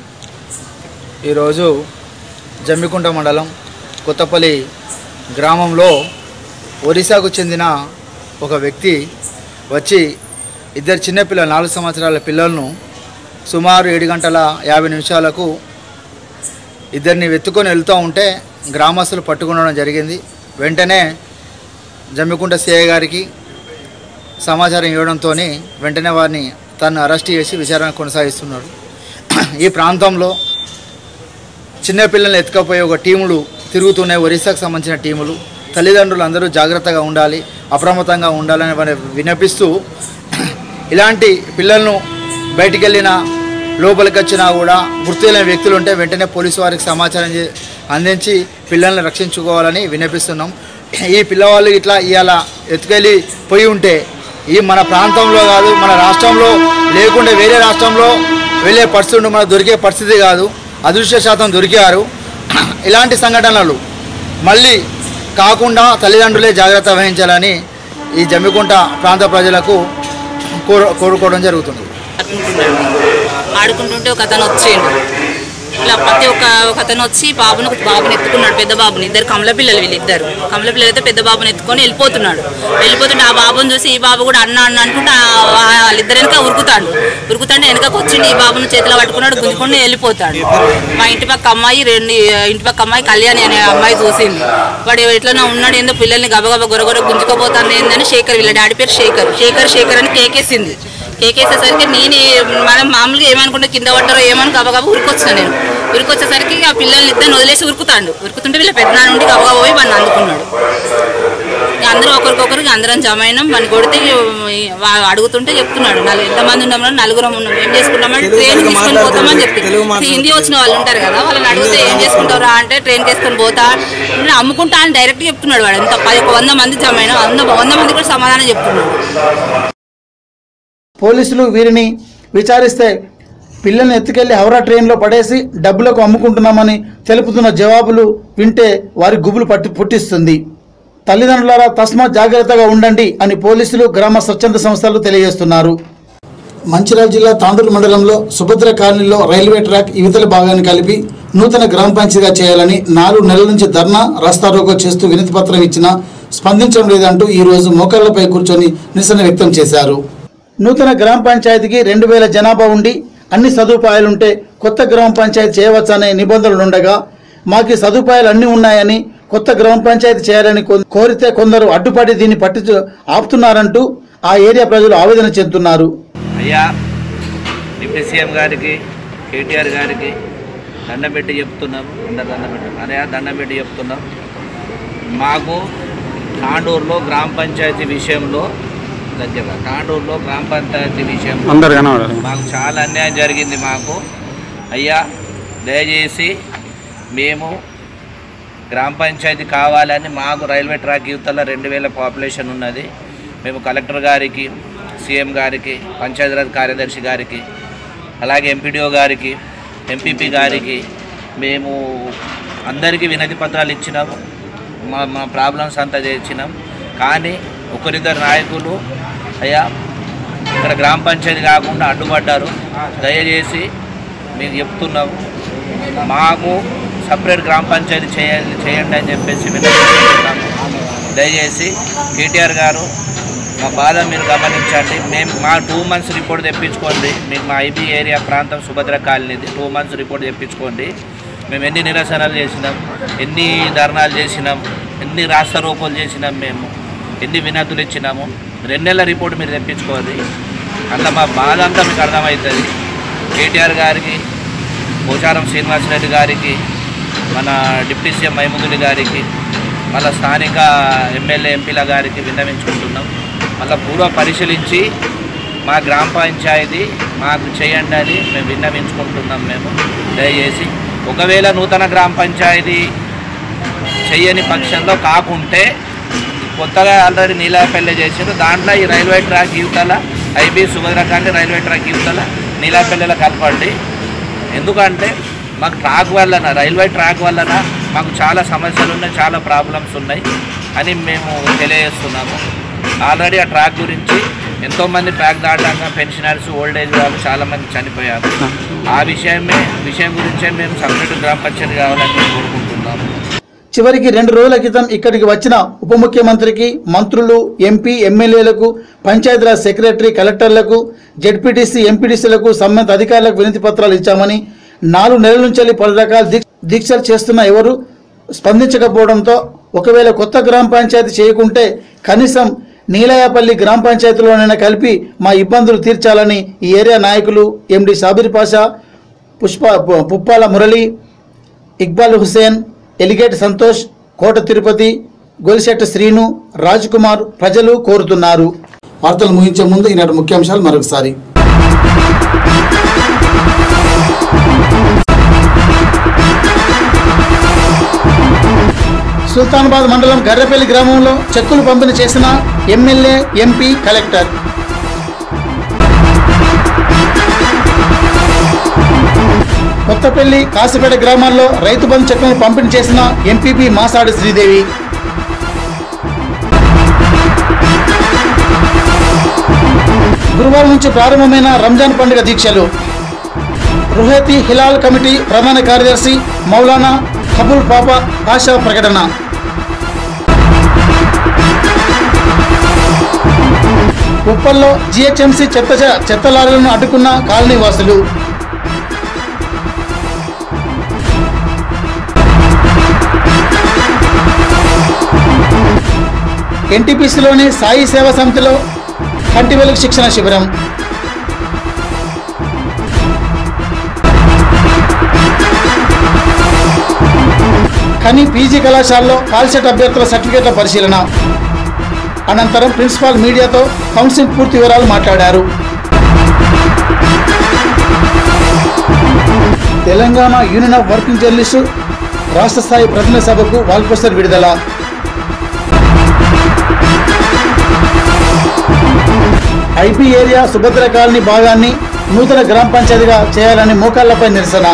ఈరోజు జమ్మికుంట మండలం కొత్తపల్లి గ్రామంలో ఒరిస్సాకు చెందిన ఒక వ్యక్తి వచ్చి ఇద్దరు చిన్నపిల్లలు నాలుగు సంవత్సరాల పిల్లలను సుమారు ఏడు గంటల యాభై నిమిషాలకు ఇద్దరిని వెతుకొని వెళ్తూ ఉంటే గ్రామస్తులు పట్టుకునడం జరిగింది వెంటనే జమ్మికుంట సిఐ గారికి సమాచారం ఇవ్వడంతో వెంటనే వారిని తను అరెస్ట్ చేసి విచారణ కొనసాగిస్తున్నాడు ఈ ప్రాంతంలో చిన్నపిల్లల్ని ఎత్తుకపోయే ఒక టీములు తిరుగుతున్నాయి ఒరిస్సాకు సంబంధించిన టీములు తల్లిదండ్రులు అందరూ జాగ్రత్తగా ఉండాలి అప్రమత్తంగా ఉండాలని వారి విన్నపిస్తూ ఇలాంటి పిల్లలను బయటికి వెళ్ళిన లోపలికి వచ్చినా కూడా గుర్తు తెలియని వ్యక్తులు ఉంటే వెంటనే పోలీసు వారికి సమాచారం చే- అందించి పిల్లల్ని రక్షించుకోవాలని విన్నపిస్తున్నాం ఈ పిల్లవాళ్ళు ఇట్లా ఇవాళ ఎత్తుకెళ్ళి పోయి ఉంటే ఈ మన ప్రాంతంలో కాదు మన రాష్ట్రంలో లేకుంటే వేరే రాష్ట్రంలో వెళ్ళే పరిస్థితి ఉంటే మనకు దొరికే పరిస్థితి కాదు అదృశ్య శాతం దొరికారు ఇలాంటి సంఘటనలు మళ్ళీ కాకుండా తల్లిదండ్రులే జాగ్రత్త వహించాలని ఈ జమ్మికుంట ప్రాంత ప్రజలకు కోరు కోరుకోవడం జరుగుతుంది ఆడుకుంటుంటే ఒక అతను వచ్చిండు ఇలా ప్రతి ఒక్క ఒక అతను వచ్చి బాబును బాబుని ఎత్తుకున్నాడు పెద్ద బాబుని ఇద్దరు కమల పిల్లలు వీళ్ళిద్దరు కమల పిల్లలు అయితే పెద్ద బాబుని ఎత్తుకొని వెళ్ళిపోతున్నాడు వెళ్ళిపోతుంటే ఆ బాబుని చూసి ఈ బాబు కూడా అన్న అన్న అనుకుంటే ఆ- ఆ- వాళ్ళిద్దరు వెనక ఉరుకుతాడు ఉరుకుతాంటే వెనకకు వచ్చి ఈ బాబుని చేతిలో పట్టుకున్నాడు గుంజుకొని వెళ్ళిపోతాడు మా ఇంటి పక్క అమ్మాయి రెండు ఇంటి పక్క అమ్మాయి కళ్యాణి అనే అమ్మాయి చూసింది వాడు ఎట్లన్నా ఉన్నాడు ఏందో పిల్లల్ని గబగబ గొరగొర గుంజుకోపోతాను ఏందని శేఖర్ వీళ్ళ డాడీ పేరు శేఖర్ శేఖర్ శేఖర్ అని కేకేసింది కేకేసేసరికి నేను మనం మామూలుగా ఏమనుకుంటే కింద పడ్డారో ఏమని గబగబా ఉరికొచ్చిన నేను ఉరికొచ్చేసరికి ఆ పిల్లల్ని ఇద్దరు వదిలేసి ఉరుకుతాడు ఉరుకుతుంటే వీళ్ళ పెద్దనాన్న ఉండి గబగబా పోయి వాడిని అందుకున్నాడు ఇక అందరూ ఒకరికొకరికి అందరం జమ అయినాం మన కొడితే ఇక వా- అడుగుతుంటే చెప్తున్నాడు నలుగు ఎంతమంది ఉన్నాం నలుగురం ఉన్నాం ఏం చేసుకుంటామంటే ట్రైన్ తీసుకొని పోతామని చెప్తే హిందీ వచ్చిన వాళ్ళు ఉంటారు కదా వాళ్ళని అడిగితే ఏం చేసుకుంటారా అంటే ట్రైన్ వేసుకొని పోతా నేను అమ్ముకుంటా అని డైరెక్ట్ చెప్తున్నాడు వాడు ఎంత పది ఒక వంద మంది జమ అయినా వంద వంద మంది కూడా సమాధానం చెప్తున్నాడు పోలీసులు వీరిని విచారిస్తే పిల్లల్ని ఎత్తుకెళ్లి హౌరా ట్రైన్లో పడేసి డబ్బులకు అమ్ముకుంటున్నామని తెలుపుతున్న జవాబులు వింటే వారి గుబులు పట్టి పుట్టిస్తుంది తల్లిదండ్రులారా తస్మాత్ జాగ్రత్తగా ఉండండి అని పోలీసులు గ్రామ స్వచ్ఛంద సంస్థలు తెలియజేస్తున్నారు మంచిర్యాల జిల్లా తాండూరు మండలంలో సుభద్ర కాలనీలో రైల్వే ట్రాక్ ఇవతల భాగాన్ని కలిపి నూతన గ్రామ పంచాయతీగా చేయాలని నాలుగు నెలల నుంచి ధర్నా రాస్తారోకో చేస్తూ వినతి పత్రం ఇచ్చినా స్పందించడం లేదంటూ ఈ రోజు మోకాళ్లపై కూర్చొని నిరసన వ్యక్తం చేశారు నూతన గ్రామ పంచాయతీకి రెండు వేల జనాభా ఉండి అన్ని సదుపాయాలుంటే కొత్త గ్రామ పంచాయతీ చేయవచ్చనే నిబంధనలు ఉండగా మాకు ఈ సదుపాయాలు అన్నీ ఉన్నాయని కొత్త గ్రామ పంచాయతీ చేయాలని కొ- కోరితే కొందరు అడ్డుపడి దీన్ని పట్టి ఆపుతున్నారంటూ ఆ ఏరియా ప్రజలు ఆవేదన చెందుతున్నారు అయ్యా డిప్యూటీ సీఎం గారికి కేటీఆర్ గారికి దండం పెట్టి చెప్తున్నాం అందరు దండం పెట్టి అన్నయ్య దండం పెట్టి చెప్తున్నాం మాకు తాండూరులో గ్రామ పంచాయతీ విషయంలో దగ్గర తాండూరులో గ్రామ పంచాయతీ విషయంలో అందరు కనబడారు. మాకు చాలా అన్యాయం జరిగింది మాకు అయ్యా దయచేసి మేము గ్రామ పంచాయతీ కావాలని మాకు రైల్వే ట్రాక్ యువతల రెండు వేల పాపులేషన్ ఉన్నది మేము కలెక్టర్ గారికి సీఎం గారికి పంచాయతీరాజ్ కార్యదర్శి గారికి అలాగే ఎంపీడీఓ గారికి ఎంపీపీ గారికి మేము అందరికీ వినతి పత్రాలు ఇచ్చినాము మా మా ప్రాబ్లమ్స్ అంతా చేసినాం కానీ ఒకరిద్దరు నాయకులు అయ్యా ఇక్కడ గ్రామ పంచాయతీ కాకుండా అడ్డుపడ్డారు దయచేసి మీకు చెప్తున్నాము మాకు సపరేట్ గ్రామ పంచాయతీ చేయాలి చేయండి అని చెప్పేసి విన్నవిస్తున్నాము దయచేసి కేటీఆర్ గారు మా బాధ మీరు గమనించండి మేము మా టూ మంత్స్ రిపోర్ట్ తెప్పించుకోండి మీకు మా ఐబీ ఏరియా ప్రాంతం సుభద్ర కాలనీది టూ మంత్స్ రిపోర్ట్ తెప్పించుకోండి మేము ఎన్ని నిరసనలు చేసినాం ఎన్ని ధర్నాలు చేసినాం ఎన్ని రాస్తారోకోలు చేసినాం మేము ఎన్ని వినతులు ఇచ్చినాము రెండు నెలల రిపోర్ట్ మీరు తెప్పించుకోండి అట్లా మా బాధ అంతా మీకు అర్థమవుతుంది కేటీఆర్ గారికి పోచారం శ్రీనివాసరెడ్డి గారికి మన డిప్యూటీ సీఎం మైముదులి గారికి మళ్ళీ స్థానిక ఎమ్మెల్యే ఎంపీల గారికి విన్నవించుకుంటున్నాం మళ్ళీ పూర్వ పరిశీలించి మా గ్రామ పంచాయతీ మాకు చేయండి అని మేము విన్నవించుకుంటున్నాం మేము దయచేసి ఒకవేళ నూతన గ్రామ పంచాయతీ చెయ్యని పక్షంలో కాకుంటే కొత్తగా ఆల్రెడీ నీలాపల్లె చేసారు దాంట్లో ఈ రైల్వే ట్రాక్ యువతల ఐబీ సుభద్రకాంతి రైల్వే ట్రాక్ యువతల నీలాపల్లెల కలపండి ఎందుకంటే మాకు ట్రాక్ వలన రైల్వే ట్రాక్ వలన మాకు చాలా సమస్యలు ఉన్నాయి చాలా ప్రాబ్లమ్స్ ఉన్నాయి అని మేము తెలియజేస్తున్నాము ఆల్రెడీ ఆ ట్రాక్ గురించి ఎంతోమంది ట్రాక్ దాటాక పెన్షనర్స్ ఓల్డ్ ఏజ్ వాళ్ళు చాలామంది చనిపోయారు ఆ విషయమే విషయం గురించే మేము సపరేట్ గ్రామ పంచాయతీ కావాలని మేము కోరుకుంటున్నాము చివరికి రెండు రోజుల క్రితం ఇక్కడికి వచ్చిన ఉప ముఖ్యమంత్రికి మంత్రులు ఎంపీ ఎమ్మెల్యేలకు పంచాయతీరాజ్ సెక్రటరీ కలెక్టర్లకు జెడ్పీటీసీ ఎంపీటీసీలకు సంబంధిత అధికారులకు వినతి పత్రాలు ఇచ్చామని నాలుగు నెలల నుంచి పలు రకాల దీక్ష దీక్షలు చేస్తున్న ఎవరు స్పందించకపోవడంతో ఒకవేళ కొత్త గ్రామ పంచాయతీ చేయకుంటే కనీసం నీలయాపల్లి గ్రామ పంచాయతీలోనైనా కలిపి మా ఇబ్బందులు తీర్చాలని ఈ ఏరియా నాయకులు ఎండి సాబిర్ పాషా పుష్ప పు- పుప్పాల మురళి ఇక్బాల్ హుసేన్ ఎలిగేట్ సంతోష్ కోట తిరుపతి గొలిశెట్ట శ్రీను రాజ్ కుమార్ ప్రజలు కోరుతున్నారు వార్తలు ముగించే ముందు ఈనాటి ముఖ్యాంశాలు మరొకసారి సుల్తానాబాద్ మండలం గర్రెపల్లి గ్రామంలో చెక్కులు పంపిణీ చేసిన MLA MP collector Kothapalli Kasipet గ్రామాల్లో రైతు బంధు చెక్కులను పంపిణీ చేసిన ఎంపీపీ మాసాడి శ్రీదేవి గురువారం నుంచి ప్రారంభమైన రంజాన్ పండుగ దీక్షలు రుహేతి హిలాల్ కమిటీ ప్రధాన కార్యదర్శి మౌలానా కబుల్ పాపా పాషా ప్రకటన ఉప్పల్లో జిహెచ్ఎంసీ చెత్త చెత్త లారీలను అడ్డుకున్న కాలనీ వాసులు ఎన్టీపీసీలోని సాయి సేవా సమితిలో కంటి వెలుగు శిక్షణ శిబిరం కానీ పీజీ కళాశాలలో కాల్సెట్ అభ్యర్థుల సర్టిఫికేట్ల పరిశీలన అనంతరం ప్రిన్సిపాల్ మీడియాతో కౌన్సిలింగ్ పూర్తి వివరాలు మాట్లాడారు Telangana union of working journalist రాష్ట్ర స్థాయి ప్రతినిధి సభకు వాల్ పోస్టర్ విడుదల ఐపీ ఏరియా సుభద్ర కాలనీ భాగాన్ని నూతన గ్రామ పంచాయతీగా చేయాలని మోకాళ్లపై నిరసన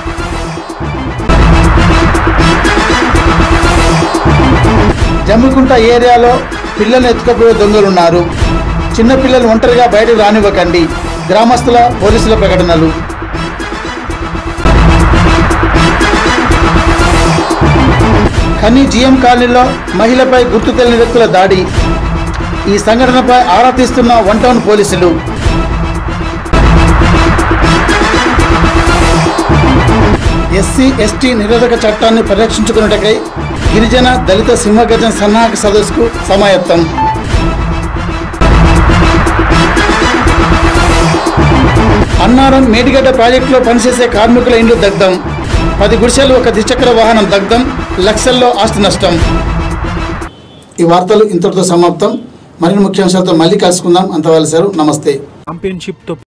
జమ్మికుంట ఏరియాలో పిల్లలు ఎత్తుకపోయే దొంగలున్నారు చిన్న పిల్లలు ఒంటరిగా బయటకు రానివ్వకండి గ్రామస్తుల పోలీసుల ప్రకటనలు ఖని జిఎం కాలనీలో మహిళపై గుర్తు తెలియని వ్యక్తుల దాడి ఈ సంఘటనపై ఆరా తీస్తున్న వన్ టౌన్ పోలీసులు ఎస్సీ ఎస్టీ నిరోధక చట్టాన్ని పరిరక్షించుకున్నటకై గిరిజన దళిత సింహగజం సన్నాహక సదస్సుకు సమాయత్తం అన్నారం మేడిగడ్డ ప్రాజెక్టులో పనిచేసే కార్మికుల ఇండ్లు దగ్ధం పది గుడిసెలు ఒక ద్విచక్ర వాహనం దగ్ధం లక్షల్లో ఆస్తి నష్టం ఈ వార్తలు ఇంతటితో సమాప్తం మరిన్ని ముఖ్యాంశాలతో మళ్ళీ కలుసుకుందాం అంతవలసారు నమస్తే ఛాంపియన్షిప్తో